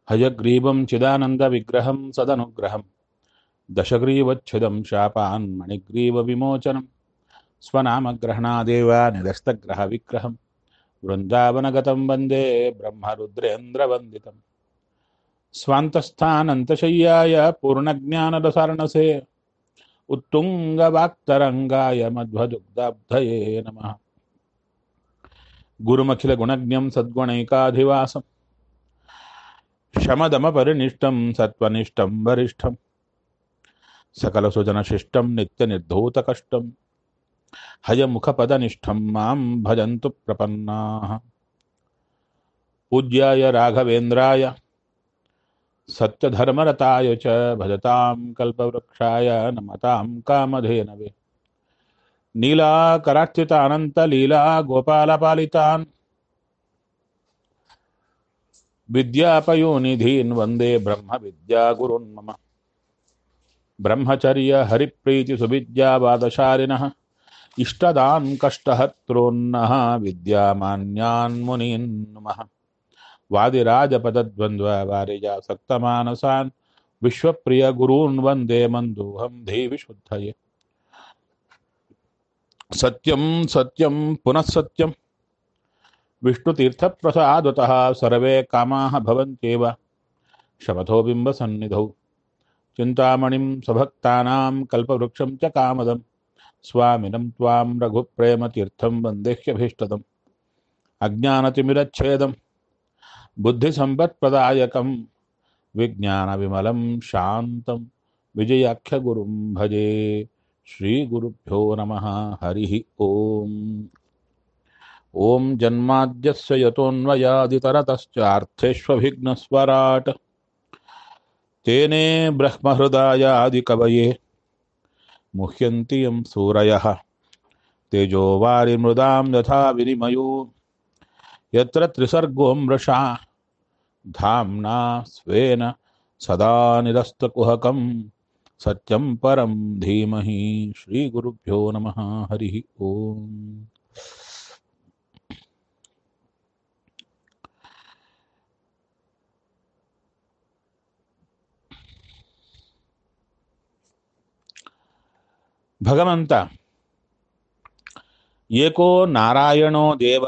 हयग्रीवं चिदानन्दविग्रहं सदनुग्रहं दशग्रीवच्छिदं शापान् मणिग्रीवविमोचनं स्वनामग्रहणादेव निरस्तग्रहविग्रहं वृन्दावनगतं वन्दे ब्रह्मरुद्रेन्द्रवन्दितम् स्वान्तस्थानन्तशय्याय पूर्णज्ञानरसारणसे उत्तुङ्गवाक्तरङ्गाय मध्वदुग्धाब्धये नमः गुरुमखिलगुणज्ञं सद्गुणैकाधिवासम् शमदमपरिनिष्टं सत्त्वनिष्ठं वरिष्ठं सकलसुजनशिष्टं नित्यनिर्धूतकष्टं हयमुखपदनिष्ठं मां भजन्तु प्रपन्नाः पूज्याय राघवेन्द्राय सत्यधर्मरताय च भजतां कल्पवृक्षाय नमतां कामधेनवे नीलाकराच्युतानन्तलीला गोपालपालितान् विद्यापयोनिधीन् वन्दे ब्रह्मविद्यागुरुन् मम ब्रह्मचर्यहरिप्रीतिसुविद्यावादशालिनः इष्टदान् कष्टहत्रोन्नः विद्यामान्यान् मुनीन् नमः वादिराजपदद्वन्द्ववारिजासक्तमानसान् विश्वप्रियगुरून् वन्दे मन्दोऽहं धीविशुद्धये सत्यं सत्यं पुनः सत्यं विष्णुतीर्थप्रसादतः सर्वे कामाः भवन्त्येव शपथो बिम्बसन्निधौ चिन्तामणिं स्वभक्तानां कल्पवृक्षं च कामदं स्वामिनं त्वां रघुप्रेमतीर्थं वन्देह्यभीष्टदम् अज्ञानतिमिरच्छेदं बुद्धिसम्पत्प्रदायकं विज्ञानविमलं शान्तं विजयाख्यगुरुं भजे श्रीगुरुभ्यो नमः हरिः ओम् ॐ जन्माद्यस्य यतोऽन्वयादितरतश्चार्थेष्वभिघ्नस्वराट् तेने ब्रह्महृदायादिकवये मुह्यन्ति यं सूरयः तेजोवारिमृदां यथा विनिमयो यत्र त्रिसर्गो मृषा धाम्ना स्वेन सदा निरस्तकुहकं सत्यं परं धीमहि श्रीगुरुभ्यो नमः हरिः ओम् ಭಗವಂತ ಏಕೋ ನಾರಾಯಣೋ ದೇವ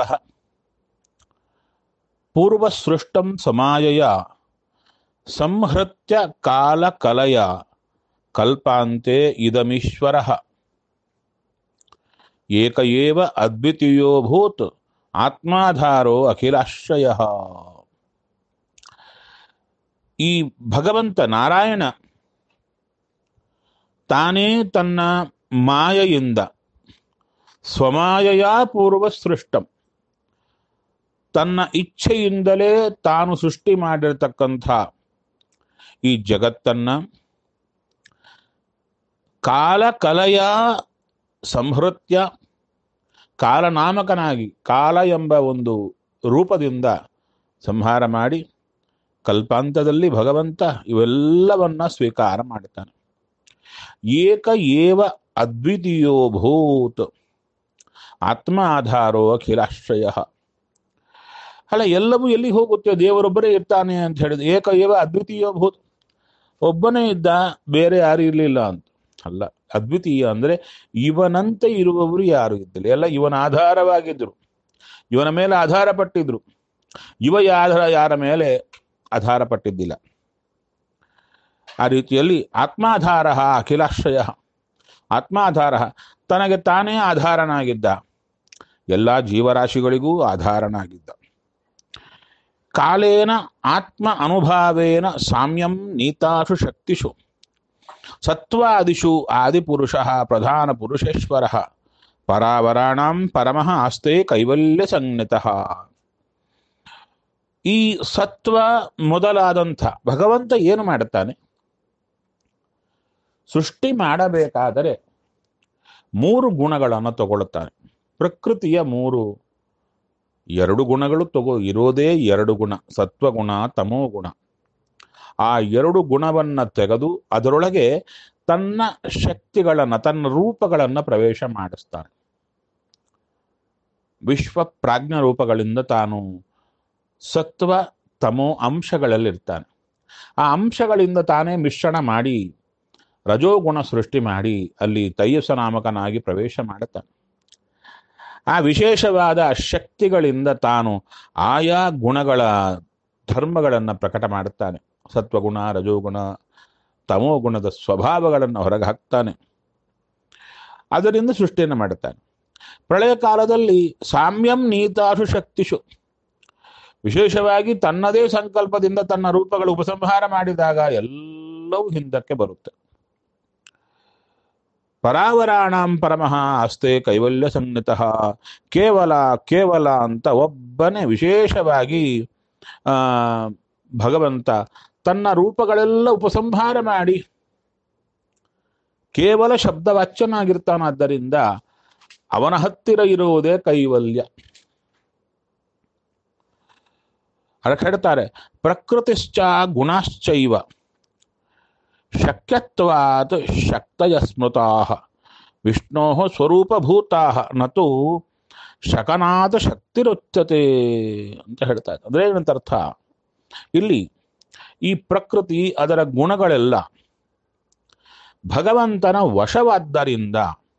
ಪೂರ್ವಸೃಷ್ಟಂ ಸಮಾಯಯ ಸಂಹೃತ್ಯ ಕಾಲಕಲಯ ಕಲ್ಪಾಂತೆ ಇದಮೀಶ್ವರ ಏಕ ಏವ ಅದ್ವಿತೀಯೋ ಭೂತ್ ಆತ್ಮಾಧಾರೋ ಅಖಿಲಾಶ್ರಯ ಈ ಭಗವಂತ ನಾರಾಯಣ ತಾನೇ ತನ್ನ ಮಾಯೆಯಿಂದ ಸ್ವಮಾಯಯ ಪೂರ್ವ ಸೃಷ್ಟಂ ತನ್ನ ಇಚ್ಛೆಯಿಂದಲೇ ತಾನು ಸೃಷ್ಟಿ ಮಾಡಿರತಕ್ಕಂಥ ಈ ಜಗತ್ತನ್ನ ಕಾಲ ಕಲಯ ಸಂಹೃತ್ಯ ಕಾಲನಾಮಕನಾಗಿ ಕಾಲ ಎಂಬ ಒಂದು ರೂಪದಿಂದ ಸಂಹಾರ ಮಾಡಿ ಕಲ್ಪಾಂತದಲ್ಲಿ ಭಗವಂತ ಇವೆಲ್ಲವನ್ನ ಸ್ವೀಕಾರ ಮಾಡುತ್ತಾನೆ ಏಕ ಏವ ಅದ್ವಿತೀಯೋ ಭೂತ್ ಆತ್ಮ ಆಧಾರೋ ಅಖಿಲಾಶ್ರಯ ಅಲ್ಲ ಎಲ್ಲವೂ ಎಲ್ಲಿ ಹೋಗುತ್ತೆ ದೇವರೊಬ್ಬರೇ ಇರ್ತಾನೆ ಅಂತ ಹೇಳಿದ ಏಕ ಏವ ಅದ್ವಿತೀಯ ಭೂತ್ ಒಬ್ಬನೇ ಇದ್ದ ಬೇರೆ ಯಾರು ಇರಲಿಲ್ಲ ಅಂತ ಅಲ್ಲ ಅದ್ವಿತೀಯ ಅಂದ್ರೆ ಇವನಂತೆ ಇರುವವರು ಯಾರು ಇದ್ದಿಲ್ಲ ಎಲ್ಲ ಇವನ ಆಧಾರವಾಗಿದ್ರು ಇವನ ಮೇಲೆ ಆಧಾರ ಪಟ್ಟಿದ್ರು ಇವ ಯಾರ ಯಾರ ಮೇಲೆ ಆಧಾರ ಪಟ್ಟಿದ್ದಿಲ್ಲ ಆ ರೀತಿಯಲ್ಲಿ ಆತ್ಮಾಧಾರ ಅಖಿಲಾಶ್ರಯ ಆತ್ಮಾಧಾರ ತನಗೆ ತಾನೇ ಆಧಾರನಾಗಿದ್ದ ಎಲ್ಲ ಜೀವರಾಶಿಗಳಿಗೂ ಆಧಾರನಾಗಿದ್ದ ಕಾಲೇನ ಆತ್ಮ ಅನುಭಾವೇನ ಸಾಮ್ಯಂ ನೀತಾಶು ಶಕ್ತಿಷು ಸತ್ವಾದಿಷು ಆದಿಪುರುಷ ಪ್ರಧಾನ ಪುರುಷೇಶ್ವರ ಪರಾವರಾಣಂ ಪರಮಃ ಆಸ್ತೆ ಕೈವಲ್ಯ ಸಂಜ್ಞತಃ ಈ ಸತ್ವ ಮೊದಲಾದಂಥ ಭಗವಂತ ಏನು ಮಾಡುತ್ತಾನೆ ಸೃಷ್ಟಿ ಮಾಡಬೇಕಾದರೆ ಮೂರು ಗುಣಗಳನ್ನು ತಗೊಳ್ಳುತ್ತಾನೆ ಪ್ರಕೃತಿಯ ಮೂರು ಎರಡು ಗುಣಗಳು ತಗೋ ಇರೋದೇ ಎರಡು ಗುಣ ಸತ್ವಗುಣ ತಮೋ ಗುಣ ಆ ಎರಡು ಗುಣವನ್ನ ತೆಗೆದು ಅದರೊಳಗೆ ತನ್ನ ಶಕ್ತಿಗಳನ್ನ ತನ್ನ ರೂಪಗಳನ್ನ ಪ್ರವೇಶ ಮಾಡಿಸ್ತಾನೆ ವಿಶ್ವ ಪ್ರಾಜ್ಞ ರೂಪಗಳಿಂದ ತಾನು ಸತ್ವ ತಮೋ ಅಂಶಗಳಲ್ಲಿರ್ತಾನೆ ಆ ಅಂಶಗಳಿಂದ ತಾನೇ ಮಿಶ್ರಣ ಮಾಡಿ ರಜೋಗುಣ ಸೃಷ್ಟಿ ಮಾಡಿ ಅಲ್ಲಿ ತೈಯಸ ನಾಮಕನಾಗಿ ಪ್ರವೇಶ ಮಾಡುತ್ತಾನೆ ಆ ವಿಶೇಷವಾದ ಶಕ್ತಿಗಳಿಂದ ತಾನು ಆಯಾ ಗುಣಗಳ ಧರ್ಮಗಳನ್ನು ಪ್ರಕಟ ಮಾಡುತ್ತಾನೆ ಸತ್ವಗುಣ ರಜೋಗುಣ ತಮೋಗುಣದ ಸ್ವಭಾವಗಳನ್ನು ಹೊರಗೆ ಹಾಕ್ತಾನೆ ಅದರಿಂದ ಸೃಷ್ಟಿಯನ್ನು ಮಾಡುತ್ತಾನೆ ಪ್ರಳಯ ಕಾಲದಲ್ಲಿ ಸಾಮ್ಯಂ ನೀತಾಶು ಶಕ್ತಿಷು ವಿಶೇಷವಾಗಿ ತನ್ನದೇ ಸಂಕಲ್ಪದಿಂದ ತನ್ನ ರೂಪಗಳು ಉಪಸಂಹಾರ ಮಾಡಿದಾಗ ಎಲ್ಲವೂ ಹಿಂದಕ್ಕೆ ಬರುತ್ತೆ ಪರಾವರಾಣಾಂ ಪರಮಃ ಅಸ್ತೆ ಕೈವಲ್ಯ ಸಂಜ್ಞಿತ ಕೇವಲ ಕೇವಲ ಅಂತ ಒಬ್ಬನೇ ವಿಶೇಷವಾಗಿ ಆ ಭಗವಂತ ತನ್ನ ರೂಪಗಳೆಲ್ಲ ಉಪಸಂಹಾರ ಮಾಡಿ ಕೇವಲ ಶಬ್ದವಾಚ್ಯನಾಗಿರ್ತಾನಾದ್ದರಿಂದ ಅವನ ಹತ್ತಿರ ಇರುವುದೇ ಕೈವಲ್ಯ ಅದಕ್ಕೆ ಹೇಳ್ತಾರೆ ಪ್ರಕೃತಿಶ್ಚ ಗುಣಶ್ಚೈವ ಶಕ್ಯತ್ವಾತ್ ಶಕ್ತಯ ಸ್ಮೃತಾ ವಿಷ್ಣೋ ಸ್ವರೂಪಭೂತಾ ನತು ಶಕನಾದ ಶಕ್ತಿರುಚ್ಯತೆ ಅಂತ ಹೇಳ್ತಾ ಇದ್ದಾರೆ ಅಂದ್ರೆ ಏನಂತ ಅರ್ಥ ಇಲ್ಲಿ ಈ ಪ್ರಕೃತಿ ಅದರ ಗುಣಗಳೆಲ್ಲ ಭಗವಂತನ ವಶವಾದ್ದರಿಂದ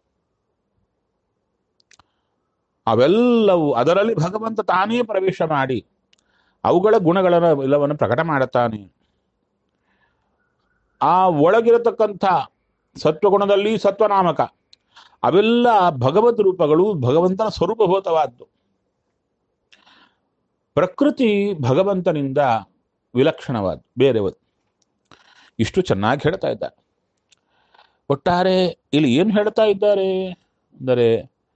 ಅವೆಲ್ಲವೂ ಅದರಲ್ಲಿ ಭಗವಂತ ತಾನೇ ಪ್ರವೇಶ ಮಾಡಿ ಅವುಗಳ ಗುಣಗಳನ್ನು ಎಲ್ಲವನ್ನು ಪ್ರಕಟ ಮಾಡುತ್ತಾನೆ ಆ ಒಳಗಿರತಕ್ಕಂಥ ಸತ್ವಗುಣದಲ್ಲಿ ಸತ್ವನಾಮಕ ಅವೆಲ್ಲ ಭಗವದ್ ರೂಪಗಳು ಭಗವಂತನ ಸ್ವರೂಪಭೂತವಾದ್ದು ಪ್ರಕೃತಿ ಭಗವಂತನಿಂದ ವಿಲಕ್ಷಣವಾದ ಬೇರೆವದು ಇಷ್ಟು ಚೆನ್ನಾಗಿ ಹೇಳ್ತಾ ಇದ್ದಾರೆ ಒಟ್ಟಾರೆ ಇಲ್ಲಿ ಏನು ಹೇಳ್ತಾ ಇದ್ದಾರೆ ಅಂದರೆ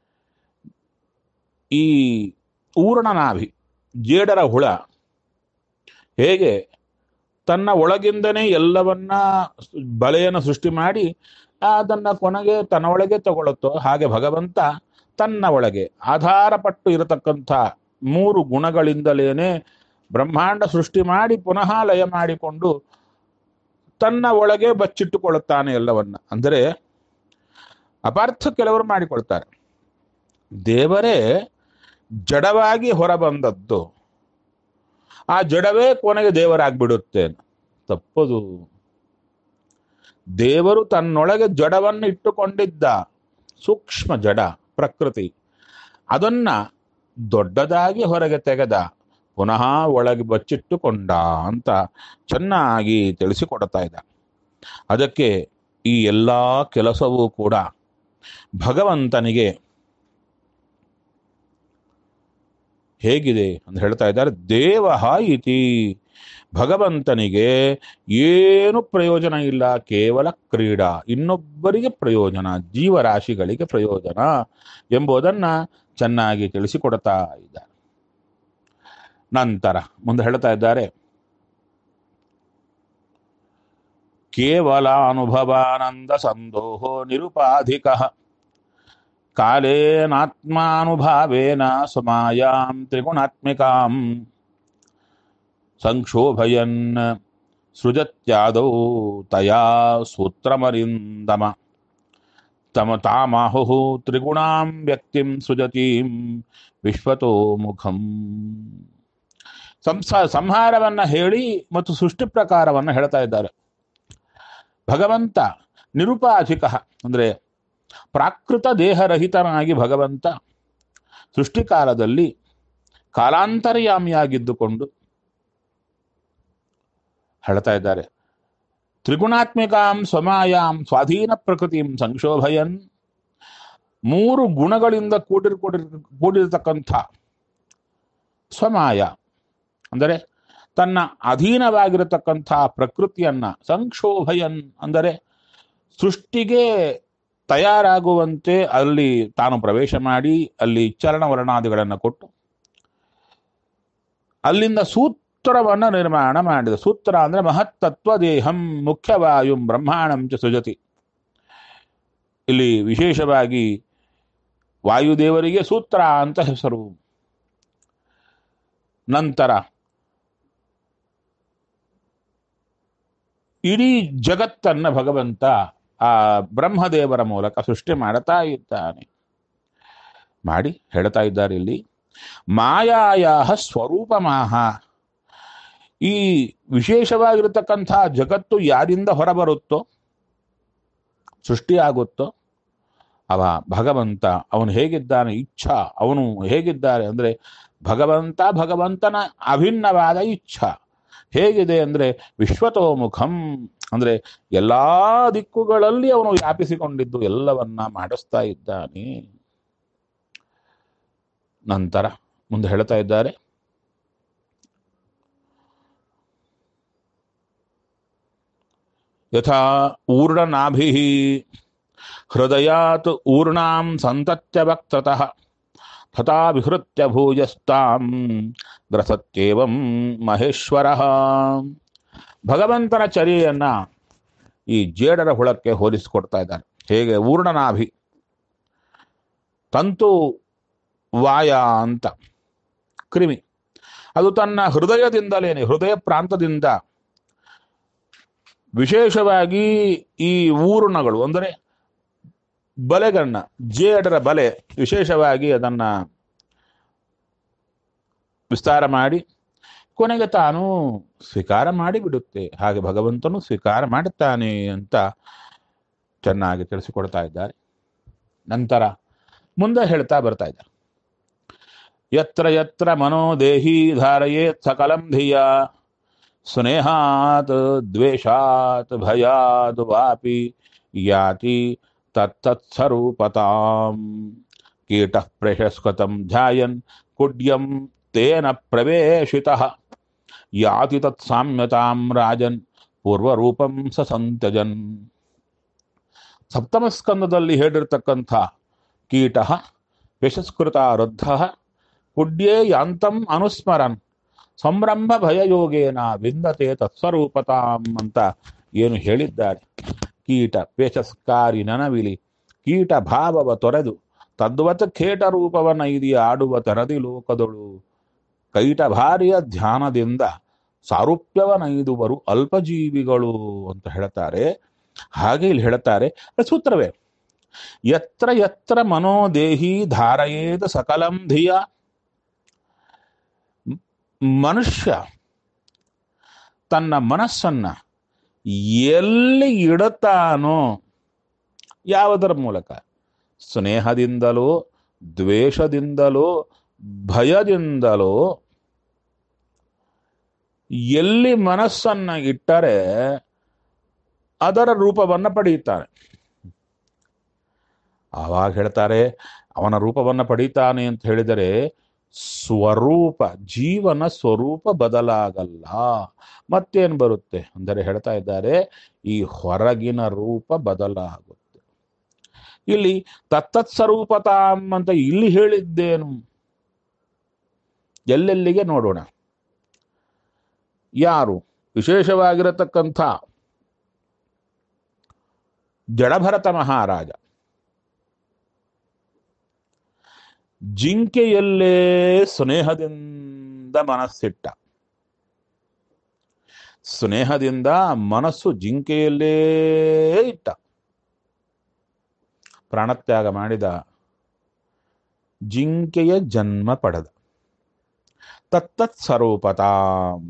ಈ ಊರ್ಣನಾಭಿ ಜೇಡರ ಹುಳ ಹೇಗೆ ತನ್ನ ಒಳಗಿಂದನೇ ಎಲ್ಲವನ್ನ ಬಲೆಯನ್ನು ಸೃಷ್ಟಿ ಮಾಡಿ ಅದನ್ನ ಕೊನೆಗೆ ತನ್ನ ಒಳಗೆ ತಗೊಳ್ಳುತ್ತೋ ಹಾಗೆ ಭಗವಂತ ತನ್ನ ಒಳಗೆ ಆಧಾರಪಟ್ಟು ಇರತಕ್ಕಂಥ ಮೂರು ಗುಣಗಳಿಂದಲೇನೆ ಬ್ರಹ್ಮಾಂಡ ಸೃಷ್ಟಿ ಮಾಡಿ ಪುನಃ ಲಯ ಮಾಡಿಕೊಂಡು ತನ್ನ ಒಳಗೆ ಬಚ್ಚಿಟ್ಟುಕೊಳ್ಳುತ್ತಾನೆ ಎಲ್ಲವನ್ನ ಅಂದರೆ ಅಪಾರ್ಥ ಕೆಲವರು ಮಾಡಿಕೊಳ್ತಾರೆ ದೇವರೇ ಜಡವಾಗಿ ಹೊರಬಂದದ್ದು ಆ ಜಡವೇ ಕೊನೆಗೆ ದೇವರಾಗ್ಬಿಡುತ್ತೆ ತಪ್ಪದು ದೇವರು ತನ್ನೊಳಗೆ ಜಡವನ್ನು ಇಟ್ಟುಕೊಂಡಿದ್ದ ಸೂಕ್ಷ್ಮ ಜಡ ಪ್ರಕೃತಿ ಅದನ್ನ ದೊಡ್ಡದಾಗಿ ಹೊರಗೆ ತೆಗೆದ ಪುನಃ ಒಳಗೆ ಬಚ್ಚಿಟ್ಟುಕೊಂಡ ಅಂತ ಚೆನ್ನಾಗಿ ತಿಳಿಸಿಕೊಡ್ತಾ ಇದ್ದ ಅದಕ್ಕೆ ಈ ಎಲ್ಲ ಕೆಲಸವೂ ಕೂಡ ಭಗವಂತನಿಗೆ ಹೇಗಿದೆ ಅಂತ ಹೇಳ್ತಾ ಇದ್ದಾರೆ ದೇವ ಇತಿ ಭಗವಂತನಿಗೆ ಏನು ಪ್ರಯೋಜನ ಇಲ್ಲ ಕೇವಲ ಕ್ರೀಡಾ ಇನ್ನೊಬ್ಬರಿಗೆ ಪ್ರಯೋಜನ ಜೀವರಾಶಿಗಳಿಗೆ ಪ್ರಯೋಜನ ಎಂಬುದನ್ನ ಚೆನ್ನಾಗಿ ತಿಳಿಸಿಕೊಡ್ತಾ ಇದ್ದಾರೆ ನಂತರ ಮುಂದೆ ಹೇಳ್ತಾ ಇದ್ದಾರೆ ಕೇವಲ ಅನುಭವಾನಂದ ಸಂದೋಹೋ ನಿರುಪಾಧಿಕ ಕಾಲೇನಾತ್ಮಾನುಭಾವೇನ ಸಮಾಯಾಂ ತ್ರಿಗುಣಾತ್ಮಿಕಾಂ ಸಂಕ್ಷೋಭಯನ್ ಸೃಜತ್ಯಾದೌ ತಯಾ ಸೂತ್ರಮರಿಂದಮ ತಮ ತಾಮಾಹು ತ್ರಿಗುಣಾಂ ವ್ಯಕ್ತಿಂ ಸೃಜತೀಂ ವಿಶ್ವತೋ ಮುಖಂ ಸಂಸ ಸಂಹಾರವನ್ನ ಹೇಳಿ ಮತ್ತು ಸೃಷ್ಟಿ ಪ್ರಕಾರವನ್ನ ಹೇಳ್ತಾ ಇದ್ದಾರೆ ಭಗವಂತ ನಿರುಪಾಧಿಕ ಅಂದ್ರೆ ಪ್ರಾಕೃತ ದೇಹರಹಿತನಾಗಿ ಭಗವಂತ ಸೃಷ್ಟಿಕಾಲದಲ್ಲಿ ಕಾಲಾಂತರ್ಯಾಮಿಯಾಗಿದ್ದುಕೊಂಡು ಹೇಳ್ತಾ ಇದ್ದಾರೆ ತ್ರಿಗುಣಾತ್ಮಿಕಾಂ ಸ್ವಮಾಯಾಂ ಸ್ವಾಧೀನ ಪ್ರಕೃತಿಂ ಸಂಕ್ಷೋಭಯನ್ ಮೂರು ಗುಣಗಳಿಂದ ಕೂಡಿರ್ ಕೂಡಿರ್ ಕೂಡಿರತಕ್ಕಂಥ ಸ್ವಮಾಯ ಅಂದರೆ ತನ್ನ ಅಧೀನವಾಗಿರತಕ್ಕಂಥ ಪ್ರಕೃತಿಯನ್ನ ಸಂಕ್ಷೋಭಯನ್ ಅಂದರೆ ಸೃಷ್ಟಿಗೆ ತಯಾರಾಗುವಂತೆ ಅಲ್ಲಿ ತಾನು ಪ್ರವೇಶ ಮಾಡಿ ಅಲ್ಲಿ ಚಲನವರ್ಣಾದಿಗಳನ್ನು ಕೊಟ್ಟು ಅಲ್ಲಿಂದ ಸೂತ್ರವನ್ನು ನಿರ್ಮಾಣ ಮಾಡಿದ ಸೂತ್ರ ಅಂದ್ರೆ ಮಹತ್ತತ್ವ ದೇಹಂ ಮುಖ್ಯವಾಯುಂ ಬ್ರಹ್ಮಾಣಂ ಚ ಸೃಜತಿ ಇಲ್ಲಿ ವಿಶೇಷವಾಗಿ ವಾಯುದೇವರಿಗೆ ಸೂತ್ರ ಅಂತ ಹೆಸರು ನಂತರ ಇಡೀ ಜಗತ್ತನ್ನ ಭಗವಂತ ಆ ಬ್ರಹ್ಮದೇವರ ಮೂಲಕ ಸೃಷ್ಟಿ ಮಾಡ್ತಾ ಇದ್ದಾನೆ ಮಾಡಿ ಹೇಳ್ತಾ ಇದ್ದಾರೆ ಇಲ್ಲಿ ಮಾಯಾಯ ಸ್ವರೂಪ ಮಾಹ ಈ ವಿಶೇಷವಾಗಿರತಕ್ಕಂಥ ಜಗತ್ತು ಯಾರಿಂದ ಹೊರಬರುತ್ತೋ ಸೃಷ್ಟಿಯಾಗುತ್ತೋ ಅವ ಭಗವಂತ ಅವನು ಹೇಗಿದ್ದಾನೆ ಇಚ್ಛಾ ಅವನು ಹೇಗಿದ್ದಾರೆ ಅಂದರೆ ಭಗವಂತ ಭಗವಂತನ ಅಭಿನ್ನವಾದ ಇಚ್ಛಾ ಹೇಗಿದೆ ಅಂದರೆ ವಿಶ್ವತೋಮುಖಂ ಅಂದರೆ ಎಲ್ಲಾ ದಿಕ್ಕುಗಳಲ್ಲಿ ಅವನು ವ್ಯಾಪಿಸಿಕೊಂಡಿದ್ದು ಎಲ್ಲವನ್ನ ಮಾಡಿಸ್ತಾ ಇದ್ದಾನೆ ನಂತರ ಮುಂದೆ ಹೇಳ್ತಾ ಇದ್ದಾರೆ ಯಥಾ ಊರ್ಣನಾಭಿ ಹೃದಯಾತ್ ಊರ್ಣಾಂ ಸಂತತ್ಯ ವಕ್ತತಃ ತಥಾ ವಿಹೃತ್ಯ ಭೂಜಸ್ತಾಂ ಗ್ರಸತ್ಯೇವಂ ಮಹೇಶ್ವರ ಭಗವಂತನ ಚರ್ಯೆಯನ್ನ ಈ ಜೇಡರ ಹುಳಕ್ಕೆ ಹೋಲಿಸಿಕೊಡ್ತಾ ಇದ್ದಾರೆ ಹೇಗೆ ಊರ್ಣನಾಭಿ ತಂತು ವಾಯ ಅಂತ ಕ್ರಿಮಿ ಅದು ತನ್ನ ಹೃದಯದಿಂದಲೇನೆ ಹೃದಯ ಪ್ರಾಂತದಿಂದ ವಿಶೇಷವಾಗಿ ಈ ಊರ್ಣಗಳು ಅಂದರೆ ಬಲೆಗಣ್ಣ ಜೇಡರ ಬಲೆ ವಿಶೇಷವಾಗಿ ಅದನ್ನ ವಿಸ್ತಾರ ಮಾಡಿ ಕೊನೆಗೆ ತಾನು ಸ್ವೀಕಾರ ಮಾಡಿ ಬಿಡುತ್ತೆ ಹಾಗೆ ಭಗವಂತನು ಸ್ವೀಕಾರ ಮಾಡುತ್ತಾನೆ ಅಂತ ಚೆನ್ನಾಗಿ ತಿಳಿಸಿಕೊಡ್ತಾ ಇದ್ದಾರೆ ನಂತರ ಮುಂದೆ ಹೇಳ್ತಾ ಬರ್ತಾ ಇದ್ದಾರೆ ಯತ್ರ ಯತ್ರ ಮನೋದೇಹಿ ಧಾರಯೇತ್ ಸಕಲಂ ಧಿಯ ಸ್ನೇಹಾತ್ ದ್ವೇಷಾತ್ ಭಯಾದ್ ವಾಪಿ ಯಾತಿ ತತ್ತತ್ಸರೂಪತಾಂ ಕೀಟಃ ಪ್ರಶಸ್ಕತಂ ಧ್ಯಾಯನ್ ಕುಡ್ಯಂ ತೇನ ಪ್ರವೇಶಿತಃ ಯಾತಿ ತತ್ಸಾಮ್ಯತಾಂ ರಾಜನ್ ಪೂರ್ವರೂಪಂ ಸ ಸಂತ್ಯಜನ್ ಸಪ್ತಮ ಸ್ಕಂದದಲ್ಲಿ ಹೇಳಿರ್ತಕ್ಕಂಥ ಕೀಟ ಯಶಸ್ಕೃತ ವೃದ್ಧ ಕುಡ್ಯೇ ಯಾಂತಂ ಅನುಸ್ಮರನ್ ಸಂರಂಭ ಭಯಯೋಗೇನ ವಿಂದತೆ ತತ್ಸ್ವರೂಪತಾಂ ಅಂತ ಏನು ಹೇಳಿದ್ದಾರೆ ಕೀಟ ಪೇಚಸ್ಕಾರಿ ನನವಿಲಿ ಕೀಟ ಭಾವವ ತೊರೆದು ತದ್ವತ್ ಖೇಟ ರೂಪವನ್ನ ಇದಿ ಆಡುವ ತರದಿ ಲೋಕದೊಳು ಕೈಟ ಭಾರಿಯ ಧ್ಯಾನದಿಂದ ಸಾರೂಪ್ಯವನೈದುವರು ಅಲ್ಪಜೀವಿಗಳು ಅಂತ ಹೇಳ್ತಾರೆ ಹಾಗೆ ಇಲ್ಲಿ ಹೇಳ್ತಾರೆ ಅದು ಸೂತ್ರವೇ ಯತ್ರ ಯತ್ರ ಮನೋದೇಹಿ ಧಾರಯೇದ ಸಕಲಂ ಧಿಯ ಮನುಷ್ಯ ತನ್ನ ಮನಸ್ಸನ್ನ ಎಲ್ಲಿ ಇಡುತ್ತಾನೋ ಯಾವುದರ ಮೂಲಕ ಸ್ನೇಹದಿಂದಲೋ ದ್ವೇಷದಿಂದಲೋ ಭಯದಿಂದಲೋ ಎಲ್ಲಿ ಮನಸ್ಸನ್ನ ಇಟ್ಟರೆ ಅದರ ರೂಪವನ್ನ ಪಡೆಯುತ್ತಾನೆ ಆವಾಗ ಹೇಳ್ತಾರೆ ಅವನ ರೂಪವನ್ನ ಪಡೀತಾನೆ ಅಂತ ಹೇಳಿದರೆ ಸ್ವರೂಪ ಜೀವನ ಸ್ವರೂಪ ಬದಲಾಗಲ್ಲ ಮತ್ತೇನು ಬರುತ್ತೆ ಅಂದರೆ ಹೇಳ್ತಾ ಇದ್ದಾರೆ ಈ ಹೊರಗಿನ ರೂಪ ಬದಲಾಗುತ್ತೆ ಇಲ್ಲಿ ತತ್ತತ್ ಸ್ವರೂಪತಾಂ ಅಂತ ಇಲ್ಲಿ ಹೇಳಿದ್ದೇನು ಎಲ್ಲೆಲ್ಲಿಗೆ ನೋಡೋಣ ಯಾರು ವಿಶೇಷವಾಗಿರತಕ್ಕಂಥ ಜಡಭರತ ಮಹಾರಾಜ ಜಿಂಕೆಯಲ್ಲೇ ಸ್ನೇಹದಿಂದ ಮನಸ್ಸಿಟ್ಟ ಸ್ನೇಹದಿಂದ ಮನಸ್ಸು ಜಿಂಕೆಯಲ್ಲೇ ಇಟ್ಟ ಪ್ರಾಣತ್ಯಾಗ ಮಾಡಿದ ಜಿಂಕೆಯ ಜನ್ಮ ಪಡೆದ ತತ್ತತ್ ಸ್ವರೂಪತಾಂ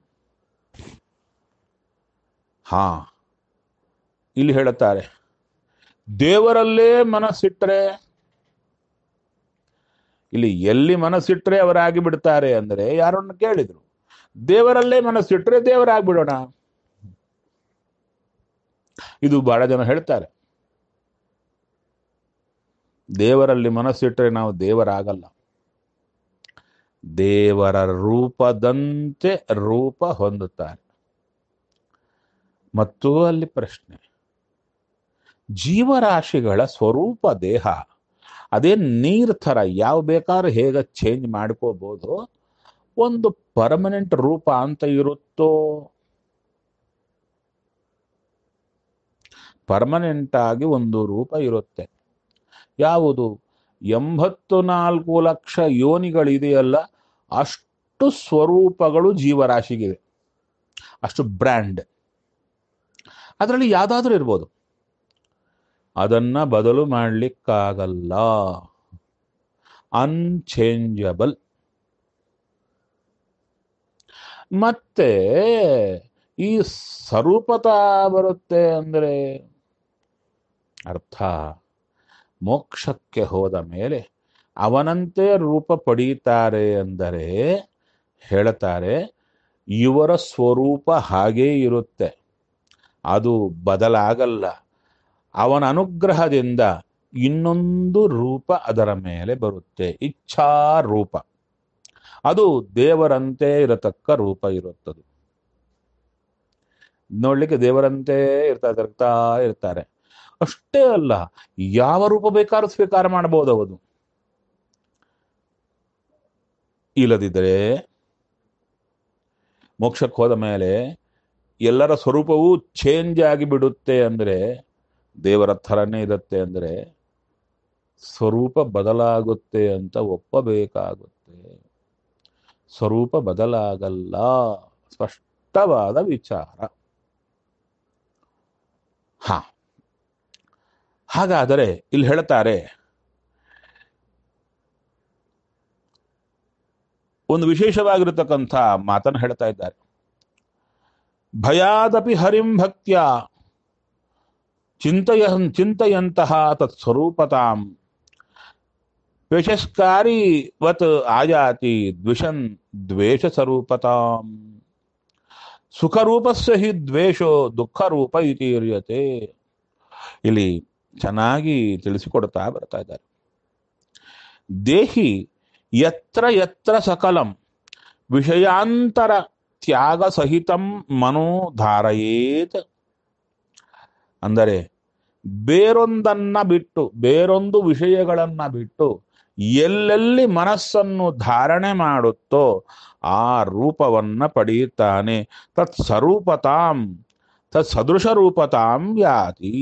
ಹಾ ಇಲ್ಲಿ ಹೇಳುತ್ತಾರೆ ದೇವರಲ್ಲೇ ಮನಸ್ಸಿಟ್ಟರೆ ಇಲ್ಲಿ ಎಲ್ಲಿ ಮನಸ್ಸಿಟ್ರೆ ಅವರಾಗಿ ಬಿಡ್ತಾರೆ ಅಂದರೆ ಯಾರನ್ನ ಕೇಳಿದ್ರು ದೇವರಲ್ಲೇ ಮನಸ್ಸಿಟ್ರೆ ದೇವರಾಗ್ಬಿಡೋಣ ಇದು ಬಹಳ ಜನ ಹೇಳ್ತಾರೆ ದೇವರಲ್ಲಿ ಮನಸ್ಸಿಟ್ರೆ ನಾವು ದೇವರಾಗಲ್ಲ ದೇವರ ರೂಪದಂತೆ ರೂಪ ಹೊಂದುತ್ತಾರೆ ಮತ್ತು ಅಲ್ಲಿ ಪ್ರಶ್ನೆ ಜೀವರಾಶಿಗಳ ಸ್ವರೂಪ ದೇಹ ಅದೇ ನೀರ್ ಥರ ಯಾವ ಬೇಕಾದ್ರೂ ಹೇಗೆ ಚೇಂಜ್ ಮಾಡ್ಕೋಬಹುದು ಒಂದು ಪರ್ಮನೆಂಟ್ ರೂಪ ಅಂತ ಇರುತ್ತೋ ಪರ್ಮನೆಂಟ್ ಆಗಿ ಒಂದು ರೂಪ ಇರುತ್ತೆ ಯಾವುದು ಎಂಬತ್ತು ನಾಲ್ಕು ಲಕ್ಷ ಯೋನಿಗಳಿದೆಯಲ್ಲ ಅಷ್ಟು ಸ್ವರೂಪಗಳು ಜೀವರಾಶಿಗಿವೆ ಅಷ್ಟು ಬ್ರ್ಯಾಂಡ್ ಅದರಲ್ಲಿ ಯಾವುದಾದ್ರೂ ಇರ್ಬೋದು ಅದನ್ನ ಬದಲು ಮಾಡಲಿಕ್ಕಾಗಲ್ಲ ಅನ್ಚೇಂಜಬಲ್ ಮತ್ತೆ ಈ ಸ್ವರೂಪತ ಬರುತ್ತೆ ಅಂದರೆ ಅರ್ಥ ಮೋಕ್ಷಕ್ಕೆ ಹೋದ ಮೇಲೆ ಅವನಂತೆ ರೂಪ ಪಡೀತಾರೆ ಅಂದರೆ ಹೇಳ್ತಾರೆ ಇವರ ಸ್ವರೂಪ ಹಾಗೇ ಇರುತ್ತೆ ಅದು ಬದಲಾಗಲ್ಲ ಅವನ ಅನುಗ್ರಹದಿಂದ ಇನ್ನೊಂದು ರೂಪ ಅದರ ಮೇಲೆ ಬರುತ್ತೆ ಇಚ್ಛಾ ರೂಪ ಅದು ದೇವರಂತೆ ಇರತಕ್ಕ ರೂಪ ಇರುತ್ತದೆ ನೋಡ್ಲಿಕ್ಕೆ ದೇವರಂತೆ ಇರ್ತಾ ತಿರುಗ್ತಾ ಇರ್ತಾರೆ ಅಷ್ಟೇ ಅಲ್ಲ ಯಾವ ರೂಪ ಬೇಕಾದ್ರೂ ಸ್ವೀಕಾರ ಮಾಡಬಹುದು ಅವನು ಇಲ್ಲದಿದ್ದರೆ ಮೋಕ್ಷಕ್ಕೆ ಹೋದ ಮೇಲೆ ಎಲ್ಲರ ಸ್ವರೂಪವೂ ಚೇಂಜ್ ಆಗಿ ಬಿಡುತ್ತೆ ಅಂದ್ರೆ ದೇವರ ಥರನೇ ಇರುತ್ತೆ ಅಂದ್ರೆ ಸ್ವರೂಪ ಬದಲಾಗುತ್ತೆ ಅಂತ ಒಪ್ಪಬೇಕಾಗುತ್ತೆ ಸ್ವರೂಪ ಬದಲಾಗಲ್ಲ ಸ್ಪಷ್ಟವಾದ ವಿಚಾರ ಹಾ ಹಾಗಾದರೆ ಇಲ್ಲಿ ಹೇಳ್ತಾರೆ ಒಂದು ವಿಶೇಷವಾಗಿರತಕ್ಕಂಥ ಮಾತನ್ನು ಹೇಳ್ತಾ ಇದ್ದಾರೆ ಭಯಾದಪಿ ಹರಿಂ ಭಕ್ತ್ಯ ಚಿಂತೆಯ ಚಿಂತೆಯಂತಹ ತತ್ಸ್ವರೂಪತಾಂ ದ್ವೇಷಸ್ಕಾರಿವತ್ ಆಯಾತಿ ದ್ವಿಷನ್ ದ್ವೇಷ ಸ್ವರೂಪತಾಂ ಸುಖರೂಪಸ್ಯ ಹಿ ದ್ವೇಷೋ ದುಃಖರೂಪ ಇತೀರ್ಯತೆ ಇಲ್ಲಿ ಚೆನ್ನಾಗಿ ತಿಳಿಸಿಕೊಡ್ತಾ ಬರ್ತಾ ಇದ್ದಾರೆ ದೇಹಿ ಯತ್ರ ಯತ್ರ ಸಕಲಂ ವಿಷಯಾಂತರ ತ್ಯಾಗ ಸಹಿತಂ ಮನೋ ಧಾರಯೇತ್ ಅಂದರೆ ಬೇರೊಂದನ್ನ ಬಿಟ್ಟು ಬೇರೊಂದು ವಿಷಯಗಳನ್ನ ಬಿಟ್ಟು ಎಲ್ಲೆಲ್ಲಿ ಮನಸ್ಸನ್ನು ಧಾರಣೆ ಮಾಡುತ್ತೋ ಆ ರೂಪವನ್ನ ಪಡೆಯುತ್ತಾನೆ ತತ್ ಸ್ವರೂಪತಾಂ ತತ್ ಸದೃಶ ರೂಪತಾಂ ಯಾತಿ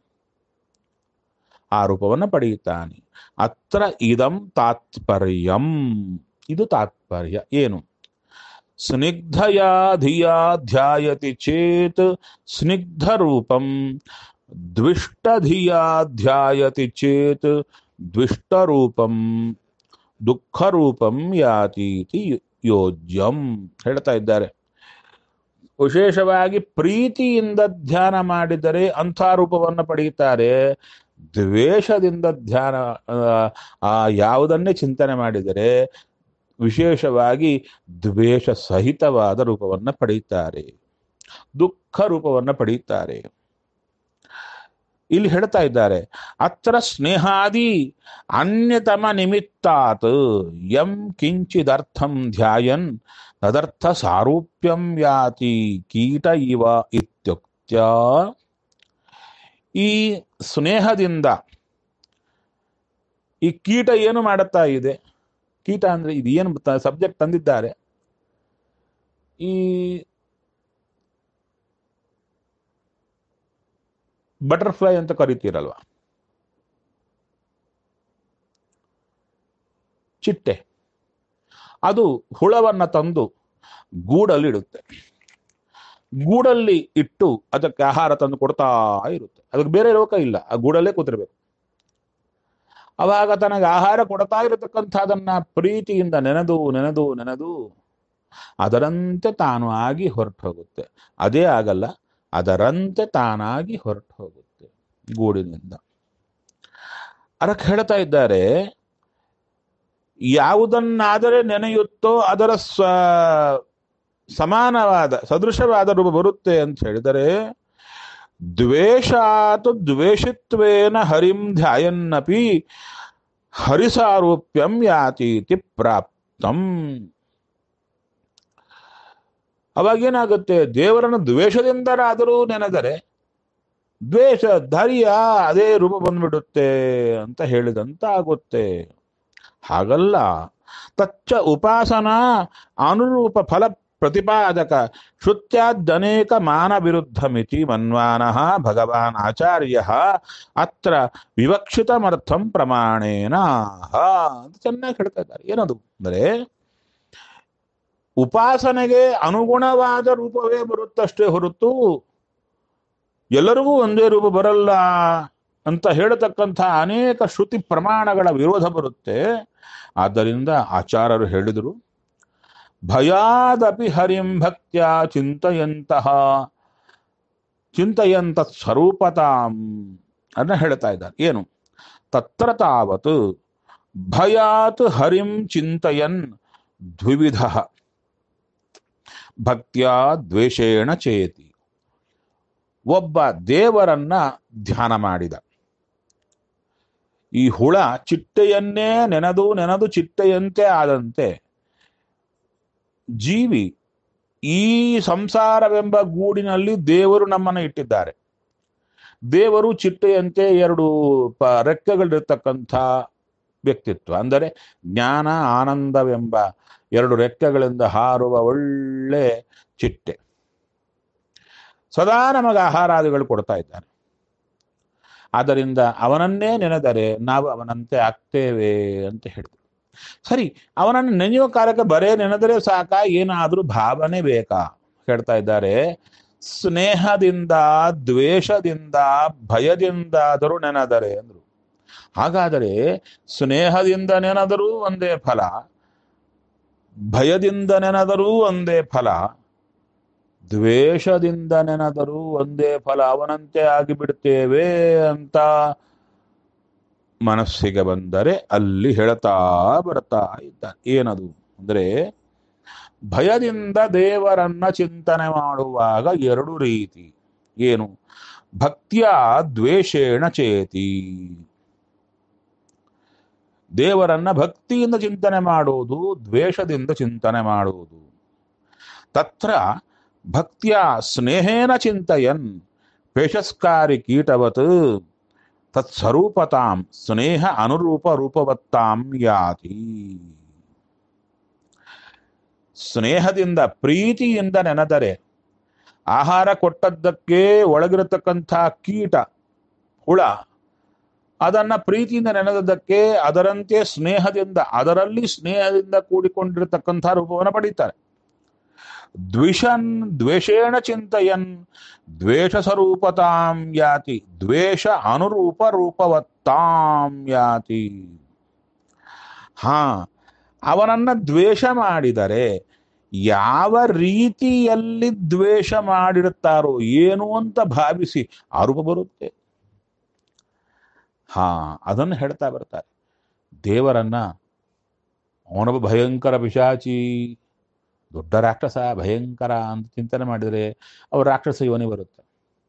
ಆ ರೂಪವನ್ನು ಪಡೆಯುತ್ತಾನೆ ಅತ್ರ ಇದಂ ತಾತ್ಪರ್ಯಂ ಇದು ತಾತ್ಪರ್ಯ ಏನು ಸ್ನಿಗ್ಧಯಾ ಧಿಯಾ ಧ್ಯಾಯತಿ ಚೇತ್ ಸ್ನಿಗ್ಧ ರೂಪಂ ದ್ವಿಷ್ಟಧಿಯಾ ಧ್ಯಾಯತಿ ಚೇತ್ ದ್ವಿಷ್ಟರೂಪಂ ದುಃಖರೂಪಂ ಯಾತೀತಿ ಯೋಜ್ಯಂ ಹೇಳ್ತಾ ಇದ್ದಾರೆ ವಿಶೇಷವಾಗಿ ಪ್ರೀತಿಯಿಂದ ಧ್ಯಾನ ಮಾಡಿದರೆ ಅಂಥ ರೂಪವನ್ನು ಪಡೆಯುತ್ತಾರೆ ದ್ವೇಷದಿಂದ ಧ್ಯಾನ ಆ ಯಾವುದನ್ನೇ ಚಿಂತನೆ ಮಾಡಿದರೆ ವಿಶೇಷವಾಗಿ ದ್ವೇಷ ಸಹಿತವಾದ ರೂಪವನ್ನು ಪಡೆಯುತ್ತಾರೆ ದುಃಖ ರೂಪವನ್ನು ಪಡೆಯುತ್ತಾರೆ ಇಲ್ಲಿ ಹೇಳ್ತಾ ಇದ್ದಾರೆ ಅತ್ರ ಸ್ನೇಹಾದಿ ಅನ್ಯತಮ ನಿಮಿತ್ತಾತ್ ಯಂ ಕಿಂಚಿದರ್ಥಂ ಧ್ಯಾಯನ್ ತದರ್ಥ ಸಾರೂಪ್ಯಂ ಯಾತಿ ಕೀಟ ಇವ ಇತ್ಯುಕ್ತ್ಯ ಈ ಸ್ನೇಹದಿಂದ ಈ ಕೀಟ ಏನು ಮಾಡುತ್ತಾ ಇದೆ ಕೀಟ ಅಂದ್ರೆ ಇದು ಏನು ಸಬ್ಜೆಕ್ಟ್ ತಂದಿದ್ದಾರೆ ಈ ಬಟರ್ಫ್ಲೈ ಅಂತ ಕರಿತೀರಲ್ವ ಚಿಟ್ಟೆ ಅದು ಹುಳವನ್ನ ತಂದು ಗೂಡಲ್ಲಿ ಇಡುತ್ತೆ ಗೂಡಲ್ಲಿ ಇಟ್ಟು ಅದಕ್ಕೆ ಆಹಾರ ತಂದು ಕೊಡ್ತಾ ಇರುತ್ತೆ ಅದಕ್ಕೆ ಬೇರೆ ರೋಗ ಇಲ್ಲ ಆ ಗೂಡಲ್ಲೇ ಕೂತಿರ್ಬೇಕು ಅವಾಗ ತನಗೆ ಆಹಾರ ಕೊಡ್ತಾ ಇರತಕ್ಕಂಥದನ್ನ ಪ್ರೀತಿಯಿಂದ ನೆನೆದು ನೆನೆದು ನೆನೆದು ಅದರಂತೆ ತಾನು ಆಗಿ ಹೊರಟು ಹೋಗುತ್ತೆ ಅದೇ ಆಗಲ್ಲ ಅದರಂತೆ ತಾನಾಗಿ ಹೊರಟು ಹೋಗುತ್ತೆ ಗೂಡಿನಿಂದ ಅದಕ್ಕೆ ಹೇಳ್ತಾ ಇದ್ದಾರೆ ಯಾವುದನ್ನಾದರೆ ನೆನೆಯುತ್ತೋ ಅದರ ಸ್ವ ಸಮಾನವಾದ ಸದೃಶವಾದ ರೂಪ ಬರುತ್ತೆ ಅಂತ ಹೇಳಿದರೆ ದ್ವೇಷಾತ್ ದ್ವೇಷಿತ್ವೇನ ಹರಿಂ ಧ್ಯಾಯನ್ನಪಿ ಹರಿಸಾರೂಪ್ಯಂ ಯಾತೀತಿ ಪ್ರಾಪ್ತಂ ಅವಾಗೇನಾಗುತ್ತೆ ದೇವರನ್ನು ದ್ವೇಷದಿಂದರಾದರೂ ನೆನೆದರೆ ದ್ವೇಷ ಧೈರ್ಯ ಅದೇ ರೂಪ ಬಂದ್ಬಿಡುತ್ತೆ ಅಂತ ಹೇಳಿದಂತ ಆಗುತ್ತೆ ಹಾಗಲ್ಲ ತಚ್ಚ ಉಪಾಸನಾ ಅನುರೂಪ ಫಲ ಪ್ರತಿಪಾದಕ ಶ್ರುತ್ಯಾದನೇಕ ಮಾನ ವಿರುದ್ಧಮಿತಿ ಮನ್ವಾನಃ ಭಗವಾನ್ ಆಚಾರ್ಯ ಅತ್ರ ವಿವಕ್ಷಿತಮರ್ಥಂ ಪ್ರಮಾಣೇನ ಅಂತ ಚೆನ್ನಾಗಿ ಹೇಳ್ತಾ ಇದ್ದಾರೆ ಏನದು ಅಂದರೆ ಉಪಾಸನೆಗೆ ಅನುಗುಣವಾದ ರೂಪವೇ ಬರುತ್ತಷ್ಟೇ ಹೊರತು ಎಲ್ಲರಿಗೂ ಒಂದೇ ರೂಪ ಬರಲ್ಲ ಅಂತ ಹೇಳತಕ್ಕಂಥ ಅನೇಕ ಶ್ರುತಿ ಪ್ರಮಾಣಗಳ ವಿರೋಧ ಬರುತ್ತೆ ಆದ್ದರಿಂದ ಆಚಾರ್ಯರು ಹೇಳಿದರು ಭಯಾದಪಿ ಹರಿಂ ಭಕ್ತ್ಯ ಚಿಂತೆಯಂತಹ ಚಿಂತೆಯಂತ ಸ್ವರೂಪತಾಂ ಅನ್ನ ಹೇಳ್ತಾ ಇದ್ದಾರೆ ಏನು ತತ್ರ ತಾವತ್ ಭಯಾತ್ ಹರಿಂ ಚಿಂತಯನ್ ದ್ವಿವಿಧ ಭಕ್ತ್ಯ ದ್ವೇಷೇಣ ಚೇತಿ ಒಬ್ಬ ದೇವರನ್ನ ಧ್ಯಾನ ಮಾಡಿದ ಈ ಹುಳ ಚಿಟ್ಟೆಯನ್ನೇ ನೆನೆದು ನೆನೆದು ಚಿಟ್ಟೆಯಂತೆ ಆದಂತೆ ಜೀವಿ ಈ ಸಂಸಾರವೆಂಬ ಗೂಡಿನಲ್ಲಿ ದೇವರು ನಮ್ಮನ್ನು ಇಟ್ಟಿದ್ದಾರೆ ದೇವರು ಚಿಟ್ಟೆಯಂತೆ ಎರಡು ಪ ರೆಕ್ಕೆಗಳಿರ್ತಕ್ಕಂಥ ವ್ಯಕ್ತಿತ್ವ ಅಂದರೆ ಜ್ಞಾನ ಆನಂದವೆಂಬ ಎರಡು ರೆಕ್ಕೆಗಳಿಂದ ಹಾರುವ ಒಳ್ಳೆ ಚಿಟ್ಟೆ ಸದಾ ನಮಗೆ ಆಹಾರಾದಿಗಳು ಕೊಡ್ತಾ ಇದ್ದಾನೆ ಆದ್ದರಿಂದ ಅವನನ್ನೇ ನೆನೆದರೆ ನಾವು ಅವನಂತೆ ಆಗ್ತೇವೆ ಅಂತ ಹೇಳ್ತೀವಿ ಸರಿ ಅವನನ್ನು ನೆನೆಯುವ ಕಾಲಕ್ಕೆ ಬರೇ ನೆನೆದರೆ ಸಾಕ ಏನಾದರೂ ಭಾವನೆ ಬೇಕಾ ಹೇಳ್ತಾ ಇದ್ದಾರೆ ಸ್ನೇಹದಿಂದ ದ್ವೇಷದಿಂದ ಭಯದಿಂದಾದರೂ ನೆನೆದರೆ ಅಂದ್ರು ಹಾಗಾದರೆ ಸ್ನೇಹದಿಂದ ನೆನೆದರೂ ಒಂದೇ ಫಲ ಭಯದಿಂದ ನೆನೆದರೂ ಒಂದೇ ಫಲ ದ್ವೇಷದಿಂದ ನೆನೆದರೂ ಒಂದೇ ಫಲ ಅವನಂತೆ ಆಗಿಬಿಡ್ತೇವೆ ಅಂತ ಮನಸ್ಸಿಗೆ ಬಂದರೆ ಅಲ್ಲಿ ಹೇಳ್ತಾ ಬರ್ತಾ ಇದ್ದ ಏನದು ಅಂದ್ರೆ ಭಯದಿಂದ ದೇವರನ್ನ ಚಿಂತನೆ ಮಾಡುವಾಗ ಎರಡು ರೀತಿ ಏನು ಭಕ್ತಿಯ ದ್ವೇಷೇಣ ಚೇತಿ ದೇವರನ್ನ ಭಕ್ತಿಯಿಂದ ಚಿಂತನೆ ಮಾಡುವುದು ದ್ವೇಷದಿಂದ ಚಿಂತನೆ ಮಾಡುವುದು ತತ್ರ ಭಕ್ತಿಯ ಸ್ನೇಹೇನ ಚಿಂತಯನ್ ಪೇಶಸ್ಕಾರಿ ಕೀಟವತ್ ತತ್ಸ್ವರೂಪತಾಂ ಸ್ನೇಹ ಅನುರೂಪ ರೂಪವತ್ತಾಂ ಯಾತಿ ಸ್ನೇಹದಿಂದ ಪ್ರೀತಿಯಿಂದ ನೆನೆದರೆ ಆಹಾರ ಕೊಟ್ಟದ್ದಕ್ಕೆ ಒಳಗಿರತಕ್ಕಂಥ ಕೀಟ ಹುಳ ಅದನ್ನ ಪ್ರೀತಿಯಿಂದ ನೆನೆದದ್ದಕ್ಕೆ ಅದರಂತೆ ಸ್ನೇಹದಿಂದ ಅದರಲ್ಲಿ ಸ್ನೇಹದಿಂದ ಕೂಡಿಕೊಂಡಿರತಕ್ಕಂಥ ರೂಪವನ್ನು ಪಡೀತಾರೆ ದ್ವಿಷನ್ ದ್ವೇಷೇಣ ಚಿಂತಯನ್ ದ್ವೇಷ ಸ್ವರೂಪತಾಂ ಯಾತಿ ದ್ವೇಷ ಅನುರೂಪ ರೂಪವತ್ತಾಂ ಯಾತಿ ಹಾ ಅವನನ್ನ ದ್ವೇಷ ಮಾಡಿದರೆ ಯಾವ ರೀತಿಯಲ್ಲಿ ದ್ವೇಷ ಮಾಡಿರುತ್ತಾರೋ ಏನು ಅಂತ ಭಾವಿಸಿ ಆರೋಪ ಬರುತ್ತೆ ಹಾ ಅದನ್ನು ಹೇಳ್ತಾ ಬರ್ತಾರೆ ದೇವರನ್ನ ಅವನೊಬ್ಬ ಭಯಂಕರ ಪಿಶಾಚಿ ದೊಡ್ಡ ರಾಕ್ಷಸ ಭಯಂಕರ ಅಂತ ಚಿಂತನೆ ಮಾಡಿದರೆ ಅವ್ರ ರಾಕ್ಷಸ ಯೋನಿ ಬರುತ್ತೆ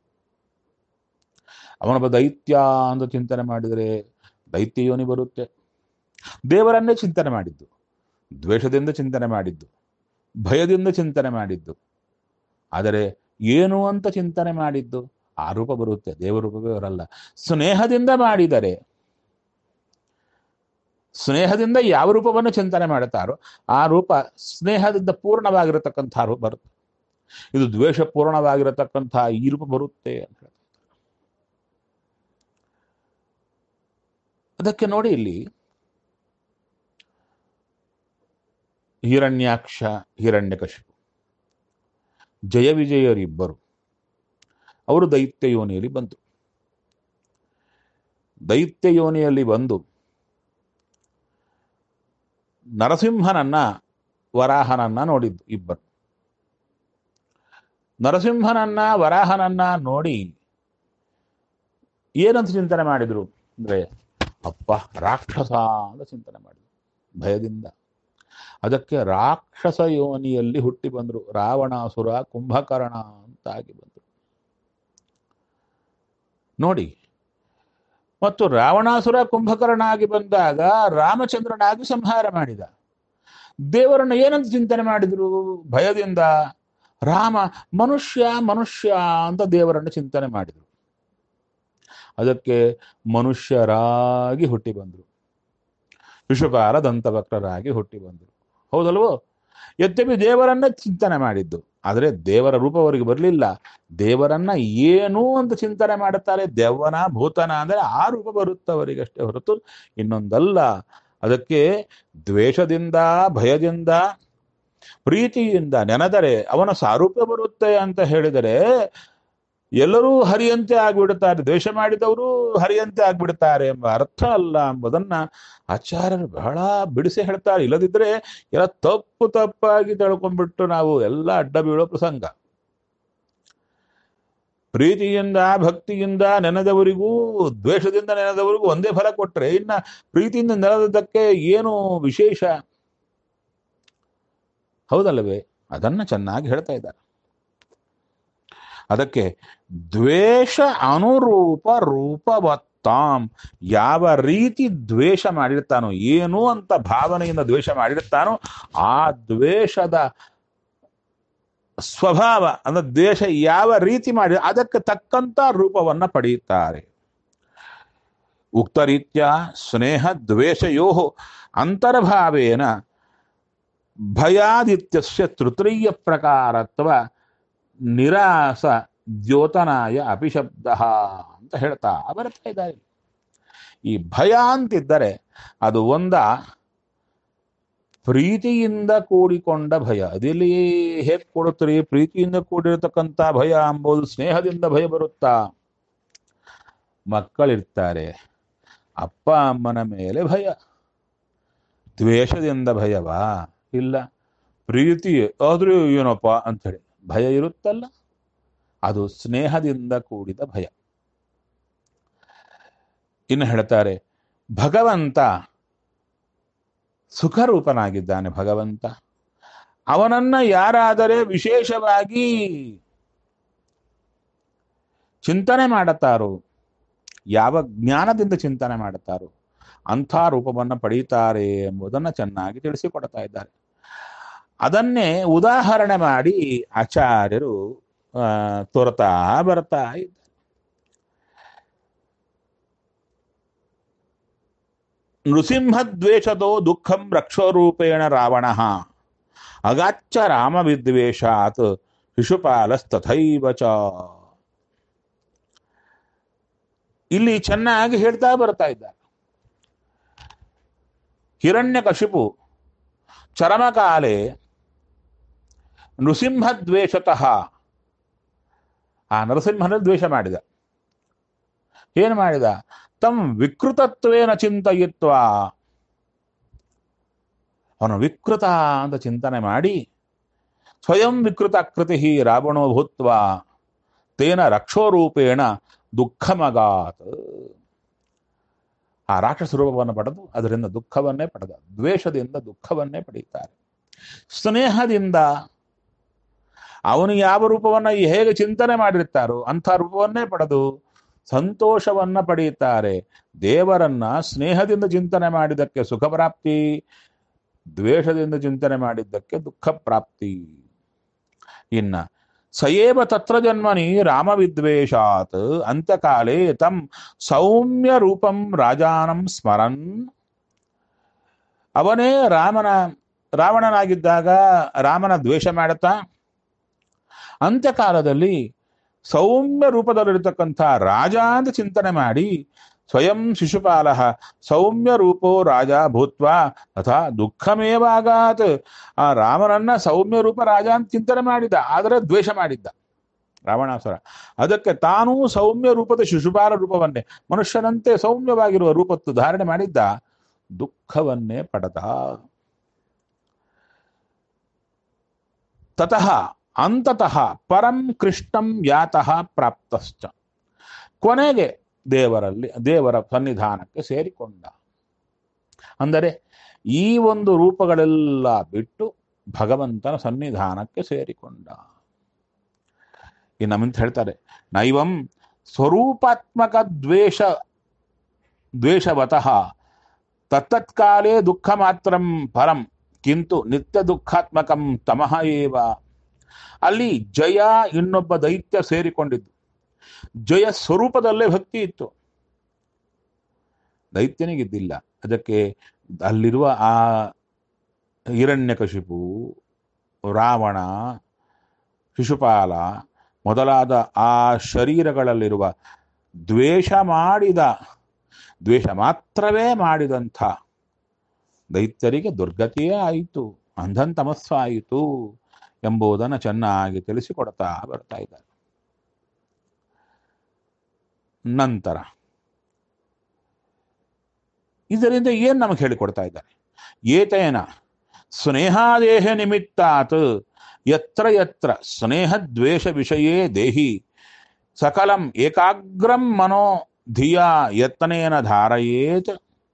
ಅವನೊಬ್ಬ ದೈತ್ಯ ಅಂತ ಚಿಂತನೆ ಮಾಡಿದರೆ ದೈತ್ಯ ಯೋನಿ ಬರುತ್ತೆ ದೇವರನ್ನೇ ಚಿಂತನೆ ಮಾಡಿದ್ದು ದ್ವೇಷದಿಂದ ಚಿಂತನೆ ಮಾಡಿದ್ದು ಭಯದಿಂದ ಚಿಂತನೆ ಮಾಡಿದ್ದು ಆದರೆ ಏನು ಅಂತ ಚಿಂತನೆ ಮಾಡಿದ್ದು ಆ ರೂಪ ಬರುತ್ತೆ ದೇವರೂಪವೇ ಬರಲ್ಲ ಸ್ನೇಹದಿಂದ ಮಾಡಿದರೆ ಸ್ನೇಹದಿಂದ ಯಾವ ರೂಪವನ್ನು ಚಿಂತನೆ ಮಾಡುತ್ತಾರೋ ಆ ರೂಪ ಸ್ನೇಹದಿಂದ ಪೂರ್ಣವಾಗಿರತಕ್ಕಂಥ ರೂಪ ಬರುತ್ತೆ ಇದು ದ್ವೇಷ ಪೂರ್ಣವಾಗಿರತಕ್ಕಂಥ ಈ ರೂಪ ಬರುತ್ತೆ ಅಂತ ಹೇಳ್ತಾರೆ ಅದಕ್ಕೆ ನೋಡಿ ಇಲ್ಲಿ ಹಿರಣ್ಯಾಕ್ಷ ಹಿರಣ್ಯಕಶಿಪು ಜಯ ವಿಜಯರಿಬ್ಬರು ಅವರು ದೈತ್ಯ ಯೋನಿಯಲ್ಲಿ ಬಂತು ದೈತ್ಯ ಯೋನಿಯಲ್ಲಿ ಬಂದು ನರಸಿಂಹನನ್ನ ವರಾಹನನ್ನ ನೋಡಿದ್ದು ಇಬ್ಬರು ನರಸಿಂಹನನ್ನ ವರಾಹನನ್ನ ನೋಡಿ ಏನಂತ ಚಿಂತನೆ ಮಾಡಿದ್ರು ಅಂದ್ರೆ ಅಪ್ಪ ರಾಕ್ಷಸ ಅಂತ ಚಿಂತನೆ ಮಾಡಿದ್ರು ಭಯದಿಂದ ಅದಕ್ಕೆ ರಾಕ್ಷಸ ಯೋನಿಯಲ್ಲಿ ಹುಟ್ಟಿ ಬಂದರು ರಾವಣಾಸುರ ಕುಂಭಕರ್ಣ ಅಂತ ಆಗಿ ಬಂದರು ನೋಡಿ ಮತ್ತು ರಾವಣಾಸುರ ಕುಂಭಕರ್ಣ ಆಗಿ ಬಂದಾಗ ರಾಮಚಂದ್ರನಾಗಿ ಸಂಹಾರ ಮಾಡಿದ ದೇವರನ್ನು ಏನಂತ ಚಿಂತನೆ ಮಾಡಿದ್ರು ಭಯದಿಂದ ರಾಮ ಮನುಷ್ಯ ಮನುಷ್ಯ ಅಂತ ದೇವರನ್ನು ಚಿಂತನೆ ಮಾಡಿದರು ಅದಕ್ಕೆ ಮನುಷ್ಯರಾಗಿ ಹುಟ್ಟಿ ಬಂದರು ವಿಶ್ವಪಾಲ ದಂತವಕ್ರರಾಗಿ ಹುಟ್ಟಿ ಬಂದರು ಹೌದಲ್ವೋ ಯದ್ಯಪಿ ದೇವರನ್ನ ಚಿಂತನೆ ಮಾಡಿದ್ದು ಆದರೆ ದೇವರ ರೂಪ ಅವರಿಗೆ ಬರಲಿಲ್ಲ ದೇವರನ್ನ ಏನು ಅಂತ ಚಿಂತನೆ ಮಾಡುತ್ತಾರೆ ದೆವ್ವನ ಭೂತನ ಅಂದರೆ ಆ ರೂಪ ಬರುತ್ತೆ ಅವರಿಗಷ್ಟೇ ಹೊರತು ಇನ್ನೊಂದಲ್ಲ ಅದಕ್ಕೆ ದ್ವೇಷದಿಂದ ಭಯದಿಂದ ಪ್ರೀತಿಯಿಂದ ನೆನೆದರೆ ಅವನ ಸಾರೂಪ್ಯ ಬರುತ್ತೆ ಅಂತ ಹೇಳಿದರೆ ಎಲ್ಲರೂ ಹರಿಯಂತೆ ಆಗ್ಬಿಡುತ್ತಾರೆ ದ್ವೇಷ ಮಾಡಿದವರು ಹರಿಯಂತೆ ಆಗ್ಬಿಡುತ್ತಾರೆ ಎಂಬ ಅರ್ಥ ಅಲ್ಲ ಎಂಬುದನ್ನ ಆಚಾರ್ಯರು ಬಹಳ ಬಿಡಿಸಿ ಹೇಳ್ತಾರೆ ಇಲ್ಲದಿದ್ರೆ ಎಲ್ಲ ತಪ್ಪು ತಪ್ಪಾಗಿ ತಿಳ್ಕೊಂಡ್ಬಿಟ್ಟು ನಾವು ಎಲ್ಲ ಅಡ್ಡ ಬೀಳೋ ಪ್ರಸಂಗ ಪ್ರೀತಿಯಿಂದ ಭಕ್ತಿಯಿಂದ ನೆನೆದವರಿಗೂ ದ್ವೇಷದಿಂದ ನೆನೆದವರಿಗೂ ಒಂದೇ ಫಲ ಕೊಟ್ರೆ ಇನ್ನ ಪ್ರೀತಿಯಿಂದ ನೆನೆದದ್ದಕ್ಕೆ ಏನು ವಿಶೇಷ ಹೌದಲ್ಲವೇ ಅದನ್ನ ಚೆನ್ನಾಗಿ ಹೇಳ್ತಾ ಇದ್ದಾರೆ ಅದಕ್ಕೆ ದ್ವೇಷ ಅನುರೂಪ ರೂಪವತ್ತಾಂ ಯಾವ ರೀತಿ ದ್ವೇಷ ಮಾಡಿರ್ತಾನೋ ಏನು ಅಂತ ಭಾವನೆಯಿಂದ ದ್ವೇಷ ಮಾಡಿರ್ತಾನೋ ಆ ದ್ವೇಷದ ಸ್ವಭಾವ ಅಂದ್ರೆ ದ್ವೇಷ ಯಾವ ರೀತಿ ಮಾಡಿ ಅದಕ್ಕೆ ತಕ್ಕಂತ ರೂಪವನ್ನ ಪಡೆಯುತ್ತಾರೆ ಉಕ್ತ ರೀತ್ಯ ಸ್ನೇಹ ದ್ವೇಷಯೋ ಅಂತರ್ಭಾವೇನ ಭಯಾದಿತ್ಯಸ್ಯ ತೃತೀಯ ಪ್ರಕಾರತ್ವ ನಿರಾಸ ದ್ಯೋತನಾಯ ಅಪಿಶಬ್ದ ಅಂತ ಹೇಳ್ತಾ ಬರ್ತಾ ಇದ್ದಾರೆ ಈ ಭಯ ಅಂತಿದ್ದರೆ ಅದು ಒಂದ ಪ್ರೀತಿಯಿಂದ ಕೂಡಿಕೊಂಡ ಭಯ ಅದೆಲ್ಲಿ ಹೇಗೆ ಕೊಡುತ್ತೀರಿ ಪ್ರೀತಿಯಿಂದ ಕೂಡಿರತಕ್ಕಂಥ ಭಯ ಎಂಬುದು ಸ್ನೇಹದಿಂದ ಭಯ ಬರುತ್ತಾ ಮಕ್ಕಳಿರ್ತಾರೆ ಅಪ್ಪ ಅಮ್ಮನ ಮೇಲೆ ಭಯ ದ್ವೇಷದಿಂದ ಭಯವಾ ಇಲ್ಲ ಪ್ರೀತಿ ಆದ್ರೂ ಏನಪ್ಪ ಅಂಥೇಳಿ ಭಯ ಇರುತ್ತಲ್ಲ ಅದು ಸ್ನೇಹದಿಂದ ಕೂಡಿದ ಭಯ ಇನ್ನು ಹೇಳ್ತಾರೆ ಭಗವಂತ ಸುಖರೂಪನಾಗಿದ್ದಾನೆ ಭಗವಂತ ಅವನನ್ನ ಯಾರಾದರೆ ವಿಶೇಷವಾಗಿ ಚಿಂತನೆ ಮಾಡುತ್ತಾರೋ ಯಾವ ಜ್ಞಾನದಿಂದ ಚಿಂತನೆ ಮಾಡುತ್ತಾರೋ ಅಂಥ ರೂಪವನ್ನು ಪಡೀತಾರೆ ಎಂಬುದನ್ನು ಚೆನ್ನಾಗಿ ತಿಳಿಸಿಕೊಡ್ತಾ ಇದ್ದಾರೆ ಅದನ್ನೇ ಉದಾಹರಣೆ ಮಾಡಿ ಆಚಾರ್ಯರು ಆ, ತೋರ್ತಾ ಬರ್ತಾ ಇದ್ದಾರೆ ನೃಸಿಂಹದ್ವೇಷದೋ ದುಃಖಂ ರಕ್ಷೋರೂಪೇಣ ರಾವಣ ಅಗಾಚ್ಚ ರಾಮವಿದ್ವೇಷಾತ್ ಶಿಶುಪಾಲಸ್ತಥೈವ ಚ ಇಲ್ಲಿ ಚೆನ್ನಾಗಿ ಹೇಳ್ತಾ ಬರ್ತಾ ಇದ್ದಾರೆ ಹಿರಣ್ಯಕಶಿಪು ಚರಮಕಾಲೆ ನೃಸಿಂಹದ್ವೇಷತಃ ಆ ನರಸಿಂಹನ ದ್ವೇಷ ಮಾಡಿದ ಏನು ಮಾಡಿದ ತಮ್ ವಿಕೃತತ್ವೇನ ಚಿಂತಯಿತ್ವ ಅವನು ವಿಕೃತ ಅಂತ ಚಿಂತನೆ ಮಾಡಿ ಸ್ವಯಂ ವಿಕೃತ ಕೃತಿ ರಾವಣೋ ಭೂತ್ವ ತೇನ ರಕ್ಷೋರೂಪೇಣ ದುಃಖಮಗಾತ್ ಆ ರಾಕ್ಷಸ ರೂಪವನ್ನು ಪಡೆದು ಅದರಿಂದ ದುಃಖವನ್ನೇ ಪಡೆದ ದ್ವೇಷದಿಂದ ದುಃಖವನ್ನೇ ಪಡೆಯುತ್ತಾರೆ ಸ್ನೇಹದಿಂದ ಅವನು ಯಾವ ರೂಪವನ್ನ ಹೇಗೆ ಚಿಂತನೆ ಮಾಡಿರ್ತಾರೋ ಅಂಥ ರೂಪವನ್ನೇ ಪಡೆದು ಸಂತೋಷವನ್ನ ಪಡೆಯುತ್ತಾರೆ ದೇವರನ್ನ ಸ್ನೇಹದಿಂದ ಚಿಂತನೆ ಮಾಡಿದ್ದಕ್ಕೆ ಸುಖ ಪ್ರಾಪ್ತಿ ದ್ವೇಷದಿಂದ ಚಿಂತನೆ ಮಾಡಿದ್ದಕ್ಕೆ ದುಃಖ ಪ್ರಾಪ್ತಿ ಇನ್ನ ಸಯೇವ ತತ್ರ ಜನ್ಮನಿ ರಾಮವಿದ್ವೇಷಾತ್ ಅಂತ್ಯಕಾಲೇ ತಂ ಸೌಮ್ಯ ರೂಪಂ ರಾಜಾನಂ ಸ್ಮರನ್ ಅವನೇ ರಾಮನ ರಾವಣನಾಗಿದ್ದಾಗ ರಾಮನ ದ್ವೇಷ ಮಾಡುತ್ತಾ ಅಂತ್ಯಕಾಲದಲ್ಲಿ ಸೌಮ್ಯ ರೂಪದಲ್ಲಿರತಕ್ಕಂಥ ರಾಜ ಅಂತ ಚಿಂತನೆ ಮಾಡಿ ಸ್ವಯಂ ಶಿಶುಪಾಲ ಸೌಮ್ಯ ರೂಪೋ ರಾಜ ಭೂತ್ವ ತಥಾ ದುಃಖಮೇವಾಗಾತ್ ಆ ರಾಮನನ್ನ ಸೌಮ್ಯ ರೂಪ ರಾಜ ಅಂತ ಚಿಂತನೆ ಮಾಡಿದ್ದ ಆದರೆ ದ್ವೇಷ ಮಾಡಿದ್ದ ರಾವಣಾಸುರ ಅದಕ್ಕೆ ತಾನೂ ಸೌಮ್ಯ ರೂಪದ ಶಿಶುಪಾಲ ರೂಪವನ್ನೇ ಮನುಷ್ಯನಂತೆ ಸೌಮ್ಯವಾಗಿರುವ ರೂಪತ್ತು ಧಾರಣೆ ಮಾಡಿದ್ದ ದುಃಖವನ್ನೇ ಪಡೆದ ತತಃ ಅಂತತಃ ಪರಂ ಕೃಷ್ಣಂ ಯಾತಃ ಪ್ರಾಪ್ತಶ್ಚ ಕೊನೆಗೆ ದೇವರಲ್ಲಿ ದೇವರ ಸನ್ನಿಧಾನಕ್ಕೆ ಸೇರಿಕೊಂಡ ಅಂದರೆ ಈ ಒಂದು ರೂಪಗಳೆಲ್ಲ ಬಿಟ್ಟು ಭಗವಂತನ ಸನ್ನಿಧಾನಕ್ಕೆ ಸೇರಿಕೊಂಡ ಇನ್ನು ನಮ್ಮಿಂದ ಹೇಳ್ತಾರೆ ನೈವಂ ಸ್ವರೂಪಾತ್ಮಕ ದ್ವೇಷ ದ್ವೇಷವತಃ ತತ್ತತ್ಕಾಲೇ ದುಃಖ ಮಾತ್ರಂ ಪರಂ ಕಿಂತು ನಿತ್ಯ ದುಃಖಾತ್ಮಕಂ ತಮಃ ಏವ ಅಲ್ಲಿ ಜಯ ಇನ್ನೊಬ್ಬ ದೈತ್ಯ ಸೇರಿಕೊಂಡಿದ್ದು ಜಯ ಸ್ವರೂಪದಲ್ಲೇ ಭಕ್ತಿ ಇತ್ತು ದೈತ್ಯನಿಗಿದ್ದಿಲ್ಲ ಅದಕ್ಕೆ ಅಲ್ಲಿರುವ ಆ ಹಿರಣ್ಯಕಶಿಪು ರಾವಣ ಶಿಶುಪಾಲ ಮೊದಲಾದ ಆ ಶರೀರಗಳಲ್ಲಿರುವ ದ್ವೇಷ ಮಾಡಿದ ದ್ವೇಷ ಮಾತ್ರವೇ ಮಾಡಿದಂಥ ದೈತ್ಯರಿಗೆ ದುರ್ಗತಿಯೇ ಆಯಿತು ಅಂಧಂತಮಸ್ವ ಆಯಿತು ಎಂಬುದನ್ನು ಚೆನ್ನಾಗಿ ತಿಳಿಸಿಕೊಡ್ತಾ ಬರ್ತಾ ಇದ್ದಾರೆ ನಂತರ ಇದರಿಂದ ಏನು ನಮಗೆ ಹೇಳಿಕೊಡ್ತಾ ಇದ್ದಾರೆ ಏತೇನ ಸ್ನೇಹಾದೇಹ ನಿಮಿತ್ತಾತ್ ಯತ್ರ ಯತ್ರ ಸ್ನೇಹ ದ್ವೇಷ ವಿಷಯೇ ದೇಹಿ ಸಕಲಂ ಏಕಾಗ್ರಂ ಮನೋ ಧಿಯಾ ಯತ್ನೇನ ಧಾರಯೇತ್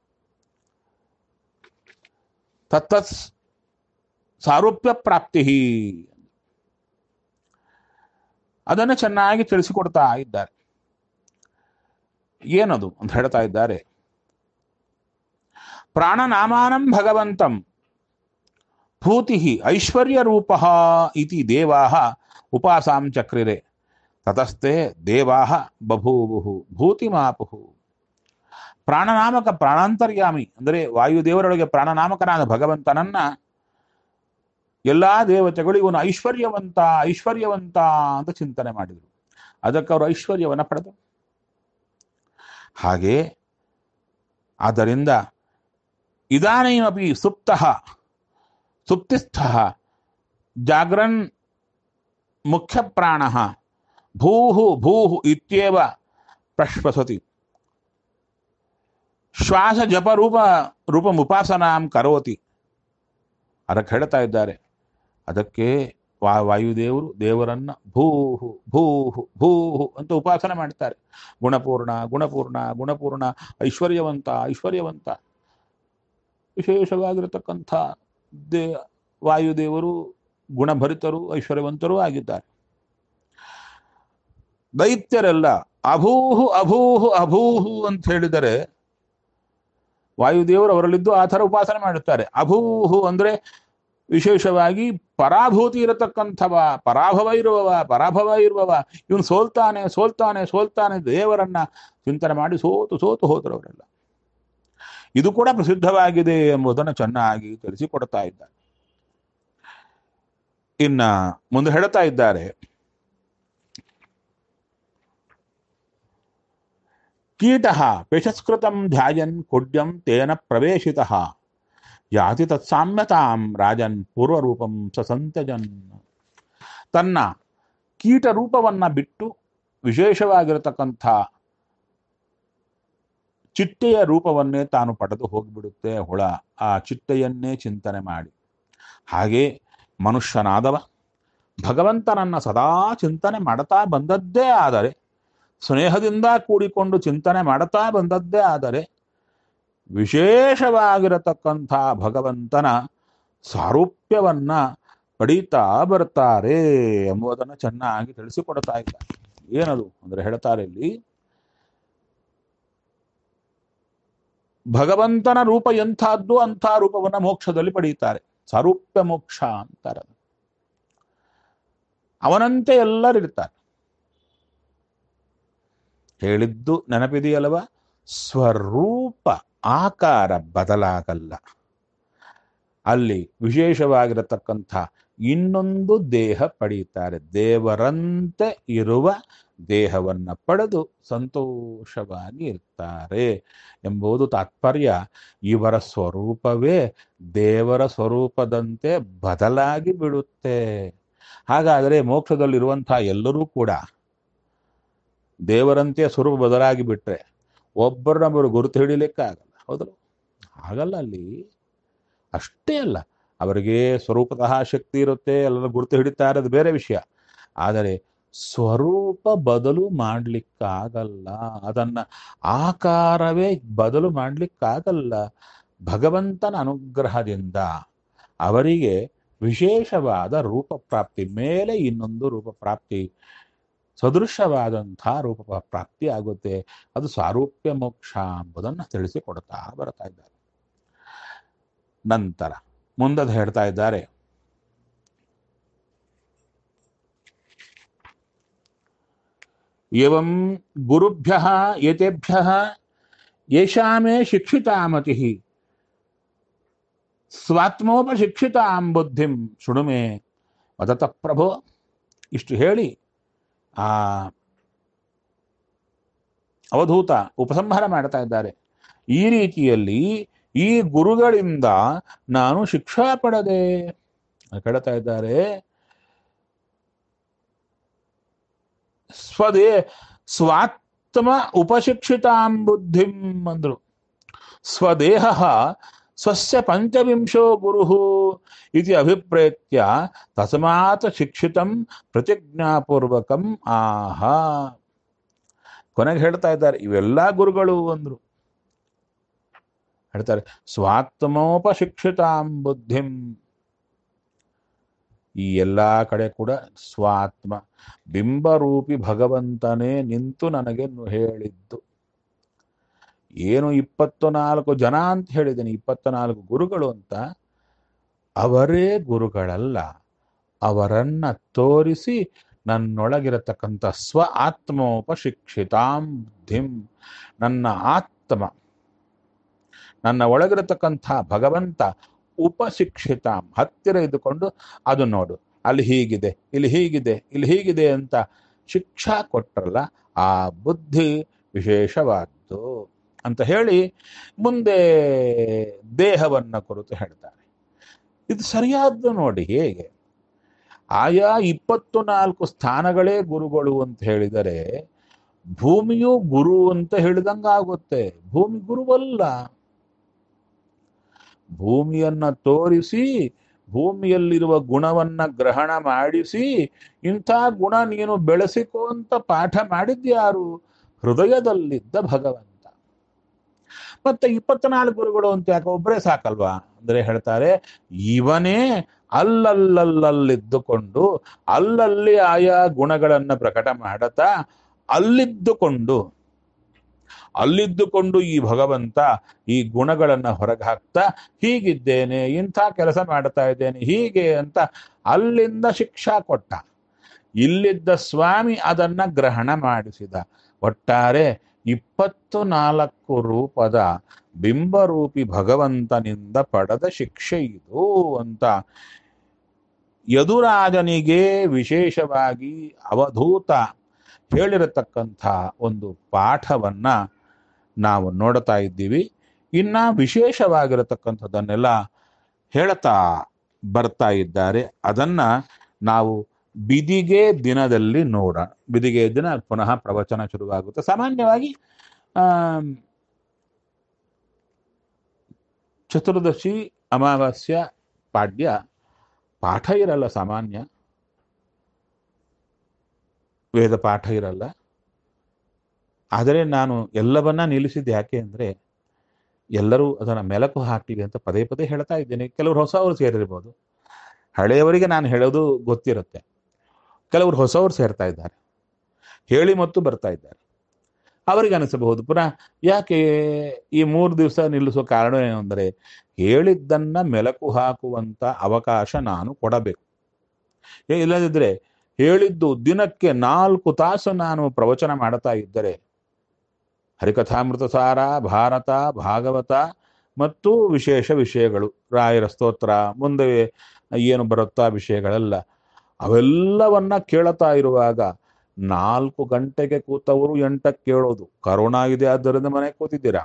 ತತ್ತತ್ ಸಾರೂಪ್ಯ ಪ್ರಾಪ್ತಿ ಅದನ್ನು ಚೆನ್ನಾಗಿ ತಿಳಿಸಿಕೊಡ್ತಾ ಇದ್ದಾರೆ ಏನದು ಅಂತ ಹೇಳ್ತಾ ಇದ್ದಾರೆ ಪ್ರಾಣನಾಮಾನಂ ಭಗವಂತಂ ಭೂತಿ ಐಶ್ವರ್ಯ ರೂಪ ಇತಿ ದೇವಾ ಉಪಾಸಾಂ ಚಕ್ರಿರೆ ತತಸ್ತೆ ದೇವಾ ಬಭೂವು ಭೂತಿಮಾಪು ಪ್ರಾಣನಾಮಕ ಪ್ರಾಣಾಂತರ್ಯಾಮಿ ಅಂದರೆ ವಾಯುದೇವರೊಳಗೆ ಪ್ರಾಣನಾಮಕನಾದ ಭಗವಂತನನ್ನ ಎಲ್ಲಾ ದೇವತೆಗಳು ಇವನು ಐಶ್ವರ್ಯವಂತ ಐಶ್ವರ್ಯವಂತ ಅಂತ ಚಿಂತನೆ ಮಾಡಿದರು ಅದಕ್ಕೆ ಅವರು ಐಶ್ವರ್ಯವನ್ನು ಪಡೆದರು ಹಾಗೆ ಆದ್ದರಿಂದ ಇದಾನೀಮಪಿ ಸುಪ್ತ ಸುಪ್ತಿಸ್ಥ ಜಾಗ್ರನ್ ಮುಖ್ಯ ಪ್ರಾಣ ಭೂಹು ಭೂಹು ಇತ್ಯೇವ ಪ್ರಶ್ವಸತಿ ಶ್ವಾಸ ಜಪ ರೂಪ ರೂಪಮುಪಾಸನಾಂ ಕರೋತಿ ಅದಕ್ಕೆ ಹೇಳ್ತಾ ಇದ್ದಾರೆ ಅದಕ್ಕೆ ವಾ ವಾಯುದೇವರು ದೇವರನ್ನ ಭೂಹು ಭೂಹು ಭೂಹು ಅಂತ ಉಪಾಸನೆ ಮಾಡ್ತಾರೆ ಗುಣಪೂರ್ಣ ಗುಣಪೂರ್ಣ ಗುಣಪೂರ್ಣ ಐಶ್ವರ್ಯವಂತ ಐಶ್ವರ್ಯವಂತ ವಿಶೇಷವಾಗಿರತಕ್ಕಂಥ ದೇ ವಾಯುದೇವರು ಗುಣಭರಿತರು ಐಶ್ವರ್ಯವಂತರೂ ಆಗಿದ್ದಾರೆ ದೈತ್ಯರೆಲ್ಲ ಅಭೂಹು ಅಭೂಹು ಅಭೂಹು ಅಂತ ಹೇಳಿದರೆ ವಾಯುದೇವರು ಅವರಲ್ಲಿದ್ದು ಆ ಥರ ಉಪಾಸನೆ ಮಾಡುತ್ತಾರೆ ಅಭೂಹು ಅಂದ್ರೆ ವಿಶೇಷವಾಗಿ ಪರಾಭೂತಿ ಇರತಕ್ಕಂಥವ ಪರಾಭವ ಇರುವವ ಪರಾಭವ ಇರುವವ ಇವನು ಸೋಲ್ತಾನೆ ಸೋಲ್ತಾನೆ ಸೋಲ್ತಾನೆ ದೇವರನ್ನ ಚಿಂತನೆ ಮಾಡಿ ಸೋತು ಸೋತು ಹೋದರು ಅವರೆಲ್ಲ ಇದು ಕೂಡ ಪ್ರಸಿದ್ಧವಾಗಿದೆ ಎಂಬುದನ್ನು ಚೆನ್ನಾಗಿ ತಿಳಿಸಿಕೊಡ್ತಾ ಇದ್ದಾರೆ ಇನ್ನ ಮುಂದೆ ಹೇಳ್ತಾ ಇದ್ದಾರೆ ಕೀಟ ಪೇಷಸ್ಕೃತಂ ಧ್ಯಾಯನ್ ಕುಡ್ಯಂ ತೇನ ಪ್ರವೇಶಿತ ಯಾತಿ ತತ್ಸಾಮ್ಯತಾಂ ರಾಜನ್ ಪೂರ್ವರೂಪಂ ಸಸಂತಜನ್ ತನ್ನ ಕೀಟ ರೂಪವನ್ನ ಬಿಟ್ಟು ವಿಶೇಷವಾಗಿರತಕ್ಕಂಥ ಚಿಟ್ಟೆಯ ರೂಪವನ್ನೇ ತಾನು ಪಡೆದು ಹೋಗಿಬಿಡುತ್ತೆ ಹುಳ ಆ ಚಿಟ್ಟೆಯನ್ನೇ ಚಿಂತನೆ ಮಾಡಿ ಹಾಗೆ ಮನುಷ್ಯನಾದವ ಭಗವಂತನನ್ನ ಸದಾ ಚಿಂತನೆ ಮಾಡುತ್ತಾ ಬಂದದ್ದೇ ಆದರೆ ಸ್ನೇಹದಿಂದ ಕೂಡಿಕೊಂಡು ಚಿಂತನೆ ಮಾಡುತ್ತಾ ಬಂದದ್ದೇ ಆದರೆ ವಿಶೇಷವಾಗಿರತಕ್ಕಂಥ ಭಗವಂತನ ಸಾರೂಪ್ಯವನ್ನ ಪಡೀತಾ ಬರ್ತಾರೆ ಎಂಬುದನ್ನು ಚೆನ್ನಾಗಿ ತಿಳಿಸಿಕೊಡ್ತಾ ಇದ್ದಾರೆ ಏನದು ಅಂದ್ರೆ ಹೇಳ್ತಾರೆ ಇಲ್ಲಿ ಭಗವಂತನ ರೂಪ ಎಂಥದ್ದು ಅಂಥ ರೂಪವನ್ನ ಮೋಕ್ಷದಲ್ಲಿ ಪಡೀತಾರೆ ಸಾರೂಪ್ಯ ಮೋಕ್ಷ ಅಂತಾರೆ ಅವನಂತೆ ಎಲ್ಲರಿರ್ತಾರೆ ಹೇಳಿದ್ದು ನೆನಪಿದೆಯಲ್ವ ಸ್ವರೂಪ ಆಕಾರ ಬದಲಾಗಲ್ಲ ಅಲ್ಲಿ ವಿಶೇಷವಾಗಿರತಕ್ಕಂಥ ಇನ್ನೊಂದು ದೇಹ ಪಡೀತಾರೆ ದೇವರಂತೆ ಇರುವ ದೇಹವನ್ನ ಪಡೆದು ಸಂತೋಷವಾಗಿ ಇರ್ತಾರೆ ಎಂಬುದು ತಾತ್ಪರ್ಯ ಇವರ ಸ್ವರೂಪವೇ ದೇವರ ಸ್ವರೂಪದಂತೆ ಬದಲಾಗಿ ಬಿಡುತ್ತೆ ಹಾಗಾದರೆ ಮೋಕ್ಷದಲ್ಲಿರುವಂತಹ ಎಲ್ಲರೂ ಕೂಡ ದೇವರಂತೆ ಸ್ವರೂಪ ಬದಲಾಗಿ ಬಿಟ್ರೆ ಒಬ್ಬರನ್ನೊಬ್ಬರು ಗುರುತು ಹಿಡಿಲಿಕ್ಕೆ ಆಗಲ್ಲ ಹೌದಲ್ಲ ಆಗಲ್ಲ ಅಲ್ಲಿ ಅಷ್ಟೇ ಅಲ್ಲ ಅವರಿಗೆ ಸ್ವರೂಪತಃ ಶಕ್ತಿ ಇರುತ್ತೆ ಎಲ್ಲರೂ ಗುರುತು ಹಿಡಿತಾರೆ ಅದು ಬೇರೆ ವಿಷಯ ಆದರೆ ಸ್ವರೂಪ ಬದಲು ಮಾಡ್ಲಿಕ್ಕಾಗಲ್ಲ ಅದನ್ನ ಆಕಾರವೇ ಬದಲು ಮಾಡ್ಲಿಕ್ಕಾಗಲ್ಲ ಭಗವಂತನ ಅನುಗ್ರಹದಿಂದ ಅವರಿಗೆ ವಿಶೇಷವಾದ ರೂಪ ಪ್ರಾಪ್ತಿ ಮೇಲೆ ಇನ್ನೊಂದು ರೂಪ ಪ್ರಾಪ್ತಿ ಸದೃಶವಾದಂಥ ರೂಪ ಪ್ರಾಪ್ತಿ ಆಗುತ್ತೆ ಅದು ಸಾರೂಪ್ಯ ಮೋಕ್ಷ ಎಂಬುದನ್ನು ತಿಳಿಸಿಕೊಡ್ತಾ ಬರ್ತಾ ಇದ್ದಾರೆ ನಂತರ ಮುಂದದ ಹೇಳ್ತಾ ಇದ್ದಾರೆ एवं गुरुभ्यः एतेभ्यः येषा मे शिक्षिता मतिः ಸ್ವಾತ್ಮೋಪಶಿಕ್ಷಿತಾಂ ಬುದ್ಧಿಂ ಶೃಣು ಮೇ ವದತ ಪ್ರಭೋ ಇಷ್ಟು ಹೇಳಿ ಆ ಅವಧೂತ ಉಪಸಂಹಾರ ಮಾಡ್ತಾ ಇದ್ದಾರೆ ಈ ರೀತಿಯಲ್ಲಿ ಈ ಗುರುಗಳಿಂದ ನಾನು ಶಿಕ್ಷಾ ಪಡೆದೆ ಕೇಳ್ತಾ ಇದ್ದಾರೆ ಸ್ವದೇ ಸ್ವಾತ್ ಸ್ವಾತ್ಮ ಉಪಶಿಕ್ಷಿತಾಂ ಬುದ್ಧಿಂ ಅಂದ್ರು ಸ್ವದೇಹ ಸ್ವಸ್ಯ ಪಂಚವಿಂಶೋ ಗುರು ಇತಿ ಅಭಿಪ್ರೇತ್ಯ ತಸ್ಮಾತ್ ಶಿಕ್ಷಿತಂ ಪ್ರತಿಜ್ಞಾಪೂರ್ವಕಂ ಆಹ ಕೊನೆಗೆ ಹೇಳ್ತಾ ಇದ್ದಾರೆ ಇವೆಲ್ಲ ಗುರುಗಳು ಅಂದ್ರು ಹೇಳ್ತಾರೆ ಸ್ವಾತ್ಮೋಪಶಿಕ್ಷಿತಾಂ ಬುದ್ಧಿಂ ಈ ಎಲ್ಲಾ ಕಡೆ ಕೂಡ ಸ್ವಾತ್ಮ ಬಿಂಬರೂಪಿ ಭಗವಂತನೇ ನಿಂತು ನನಗೆ ನು- ಹೇಳಿದ್ದು ಏನು ಇಪ್ಪತ್ತು ನಾಲ್ಕು ಜನ ಅಂತ ಹೇಳಿದ್ದೀನಿ ಇಪ್ಪತ್ತ ನಾಲ್ಕು ಗುರುಗಳು ಅಂತ ಅವರೇ ಗುರುಗಳಲ್ಲ ಅವರನ್ನ ತೋರಿಸಿ ನನ್ನೊಳಗಿರತಕ್ಕಂಥ ಸ್ವ ಆತ್ಮೋಪಶಿಕ್ಷಿತಾಂ ಬುದ್ಧಿಂ ನನ್ನ ಆತ್ಮ ನನ್ನ ಒಳಗಿರತಕ್ಕಂಥ ಭಗವಂತ ಉಪಶಿಕ್ಷಿತಾಂ ಹತ್ತಿರ ಇದ್ದುಕೊಂಡು ಅದು ನೋಡು ಅಲ್ಲಿ ಹೀಗಿದೆ ಇಲ್ಲಿ ಹೀಗಿದೆ ಇಲ್ಲಿ ಹೀಗಿದೆ ಅಂತ ಶಿಕ್ಷಾ ಕೊಟ್ರಲ್ಲ ಆ ಬುದ್ಧಿ ವಿಶೇಷವಾದ್ದು ಅಂತ ಹೇಳಿ ಮುಂದೆ ದೇಹವನ್ನ ಕುರಿತು ಹೇಳ್ತಾರೆ ಇದು ಸರಿಯಾದ್ದು ನೋಡಿ ಹೇಗೆ ಆಯಾ ಇಪ್ಪತ್ತು ನಾಲ್ಕು ಸ್ಥಾನಗಳೇ ಗುರುಗಳು ಅಂತ ಹೇಳಿದರೆ ಭೂಮಿಯು ಗುರು ಅಂತ ಹೇಳಿದಂಗಾಗುತ್ತೆ ಭೂಮಿ ಗುರುವಲ್ಲ ಭೂಮಿಯನ್ನ ತೋರಿಸಿ ಭೂಮಿಯಲ್ಲಿರುವ ಗುಣವನ್ನ ಗ್ರಹಣ ಮಾಡಿಸಿ ಇಂಥ ಗುಣ ನೀನು ಬೆಳೆಸಿಕೋ ಅಂತ ಪಾಠ ಮಾಡಿದ್ಯಾರು ಹೃದಯದಲ್ಲಿದ್ದ ಭಗವಂತ ಮತ್ತೆ ಇಪ್ಪತ್ನಾಲ್ಕು ಗುರುಗಳು ಅಂತ ಯಾಕೆ ಒಬ್ಬರೇ ಸಾಕಲ್ವಾ ಅಂದ್ರೆ ಹೇಳ್ತಾರೆ ಇವನೇ ಅಲ್ಲಲ್ಲಲ್ಲಿದ್ದುಕೊಂಡು ಅಲ್ಲಲ್ಲಿ ಆಯಾ ಗುಣಗಳನ್ನ ಪ್ರಕಟ ಮಾಡತಾ ಅಲ್ಲಿದ್ದುಕೊಂಡು ಅಲ್ಲಿದ್ದುಕೊಂಡು ಈ ಭಗವಂತ ಈ ಗುಣಗಳನ್ನ ಹೊರಗೆ ಹಾಕ್ತಾ ಹೀಗಿದ್ದೇನೆ ಇಂಥ ಕೆಲಸ ಮಾಡ್ತಾ ಇದ್ದೇನೆ ಹೀಗೆ ಅಂತ ಅಲ್ಲಿಂದ ಶಿಕ್ಷಾ ಕೊಟ್ಟ ಇಲ್ಲಿದ್ದ ಸ್ವಾಮಿ ಅದನ್ನ ಗ್ರಹಣ ಮಾಡಿಸಿದ ಒಟ್ಟಾರೆ ಇಪ್ಪತ್ತು ನಾಲ್ಕು ರೂಪದ ಬಿಂಬರೂಪಿ ಭಗವಂತನಿಂದ ಪಡೆದ ಶಿಕ್ಷೆ ಇದು ಅಂತ ಯದುರಾಜನಿಗೆ ವಿಶೇಷವಾಗಿ ಅವಧೂತ ಹೇಳಿರತಕ್ಕಂಥ ಒಂದು ಪಾಠವನ್ನ ನಾವು ನೋಡ್ತಾ ಇದ್ದೀವಿ ಇನ್ನ ವಿಶೇಷವಾಗಿರತಕ್ಕಂಥದ್ದನ್ನೆಲ್ಲ ಹೇಳ್ತಾ ಬರ್ತಾ ಇದ್ದಾರೆ ಅದನ್ನ ನಾವು ಬಿದಿಗೆ ದಿನದಲ್ಲಿ ನೋಡೋಣ ಬಿದಿಗೆ ದಿನ ಪುನಃ ಪ್ರವಚನ ಶುರುವಾಗುತ್ತೆ ಸಾಮಾನ್ಯವಾಗಿ ಆಮ್, ಚತುರ್ದಶಿ ಅಮಾವಾಸ್ಯ ಪಾಡ್ಯ ಪಾಠ ಇರಲ್ಲ ಸಾಮಾನ್ಯ ವೇದ ಪಾಠ ಇರಲ್ಲ ಆದರೆ ನಾನು ಎಲ್ಲವನ್ನ ನಿಲ್ಲಿಸಿದ್ದು ಯಾಕೆ ಅಂದರೆ ಎಲ್ಲರೂ ಅದನ್ನು ಮೆಲಕು ಹಾಕಲಿ ಅಂತ ಪದೇ ಪದೇ ಹೇಳ್ತಾ ಇದ್ದೇನೆ ಕೆಲವರು ಹೊಸವರು ಸೇರಿರ್ಬೋದು ಹಳೆಯವರಿಗೆ ನಾನು ಹೇಳೋದು ಗೊತ್ತಿರುತ್ತೆ ಕೆಲವರು ಹೊಸವರು ಸೇರ್ತಾ ಇದ್ದಾರೆ ಹೇಳಿ ಮತ್ತು ಬರ್ತಾ ಇದ್ದಾರೆ ಅವರಿಗೆ ಅನಿಸಬಹುದು ಪುನಃ ಯಾಕೆ ಈ ಮೂರು ದಿವಸ ನಿಲ್ಲಿಸೋ ಕಾರಣ ಏನು ಅಂದರೆ ಹೇಳಿದ್ದನ್ನ ಮೆಲಕು ಹಾಕುವಂತ ಅವಕಾಶ ನಾನು ಕೊಡಬೇಕು ಏ, ಇಲ್ಲದಿದ್ರೆ ಹೇಳಿದ್ದು ದಿನಕ್ಕೆ ನಾಲ್ಕು ತಾಸು ನಾನು ಪ್ರವಚನ ಮಾಡ್ತಾ ಇದ್ದರೆ ಹರಿಕಥಾಮೃತ ಸಾರ ಭಾರತ ಭಾಗವತ ಮತ್ತು ವಿಶೇಷ ವಿಷಯಗಳು ರಾಯರ ಸ್ತೋತ್ರ ಮುಂದೆ ಏನು ಬರುತ್ತಾ ವಿಷಯಗಳೆಲ್ಲ ಅವೆಲ್ಲವನ್ನ ಕೇಳುತ್ತಾ ಇರುವಾಗ ನಾಲ್ಕು ಗಂಟೆಗೆ ಕೂತವರು ಎಂಟಕ್ಕೆ ಕೇಳೋದು ಕರೋನಾ ಇದೆ ಆದ್ದರಿಂದ ಮನೆಗೆ ಕೂತಿದ್ದೀರಾ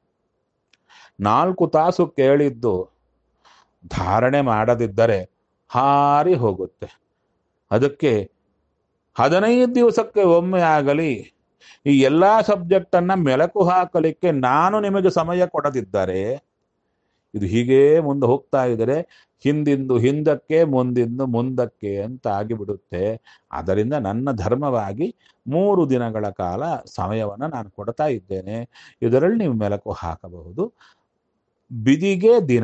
ನಾಲ್ಕು ತಾಸು ಕೇಳಿದ್ದು ಧಾರಣೆ ಮಾಡದಿದ್ದರೆ ಹಾರಿ ಹೋಗುತ್ತೆ ಅದಕ್ಕೆ ಹದಿನೈದು ದಿವಸಕ್ಕೆ ಒಮ್ಮೆ ಆಗಲಿ ಈ ಎಲ್ಲಾ ಸಬ್ಜೆಕ್ಟ್ ಅನ್ನ ಮೆಲಕು ಹಾಕಲಿಕ್ಕೆ ನಾನು ನಿಮಗೆ ಸಮಯ ಕೊಡದಿದ್ದರೆ ಇದು ಹೀಗೇ ಮುಂದೆ ಹೋಗ್ತಾ ಇದ್ದರೆ ಹಿಂದಿಂದು ಹಿಂದಕ್ಕೆ ಮುಂದಿಂದು ಮುಂದಕ್ಕೆ ಅಂತ ಆಗಿಬಿಡುತ್ತೆ ಅದರಿಂದ ನನ್ನ ಧರ್ಮವಾಗಿ ಮೂರು ದಿನಗಳ ಕಾಲ ಸಮಯವನ್ನು ನಾನು ಕೊಡ್ತಾ ಇದ್ದೇನೆ ಇದರಲ್ಲಿ ನೀವು ಮೆಲಕು ಹಾಕಬಹುದು ಬಿದಿಗೆ ದಿನ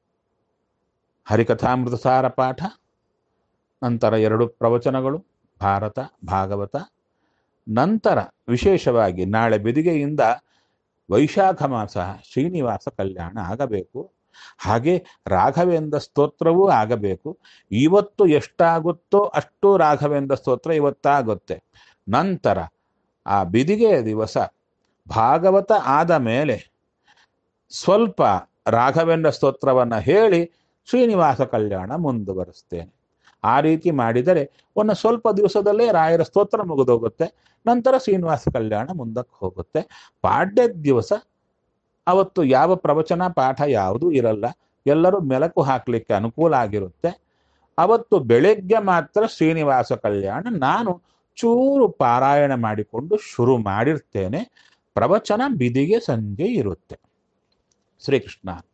ಹರಿಕಥಾಮೃತ ಸಾರ ಪಾಠ ನಂತರ ಎರಡು ಪ್ರವಚನಗಳು ಭಾರತ ಭಾಗವತ ನಂತರ ವಿಶೇಷವಾಗಿ ನಾಳೆ ಬಿದಿಗೆಯಿಂದ ವೈಶಾಖ ಮಾಸ ಶ್ರೀನಿವಾಸ ಕಲ್ಯಾಣ ಆಗಬೇಕು ಹಾಗೆ ರಾಘವೇಂದ್ರ ಸ್ತೋತ್ರವೂ ಆಗಬೇಕು ಇವತ್ತು ಎಷ್ಟಾಗುತ್ತೋ ಅಷ್ಟು ರಾಘವೇಂದ್ರ ಸ್ತೋತ್ರ ಇವತ್ತಾಗುತ್ತೆ ನಂತರ ಆ ಬಿದಿಗೆಯ ದಿವಸ ಭಾಗವತ ಆದ ಮೇಲೆ ಸ್ವಲ್ಪ ರಾಘವೇಂದ್ರ ಸ್ತೋತ್ರವನ್ನ ಹೇಳಿ ಶ್ರೀನಿವಾಸ ಕಲ್ಯಾಣ ಮುಂದುವರಿಸ್ತೇನೆ ಆ ರೀತಿ ಮಾಡಿದರೆ ಒಂದು ಸ್ವಲ್ಪ ದಿವಸದಲ್ಲೇ ರಾಯರ ಸ್ತೋತ್ರ ಮುಗಿದೋಗುತ್ತೆ ನಂತರ ಶ್ರೀನಿವಾಸ ಕಲ್ಯಾಣ ಮುಂದಕ್ಕೆ ಹೋಗುತ್ತೆ ಪಾಡ್ಯದ ದಿವಸ ಅವತ್ತು ಯಾವ ಪ್ರವಚನ ಪಾಠ ಯಾವುದೂ ಇರಲ್ಲ ಎಲ್ಲರೂ ಮೆಲಕು ಹಾಕಲಿಕ್ಕೆ ಅನುಕೂಲ ಆಗಿರುತ್ತೆ ಅವತ್ತು ಬೆಳಗ್ಗೆ ಮಾತ್ರ ಶ್ರೀನಿವಾಸ ಕಲ್ಯಾಣ ನಾನು ಚೂರು ಪಾರಾಯಣ ಮಾಡಿಕೊಂಡು ಶುರು ಮಾಡಿರ್ತೇನೆ ಪ್ರವಚನ ಬಿದಿಗೆ ಸಂಜೆ ಇರುತ್ತೆ ಶ್ರೀಕೃಷ್ಣ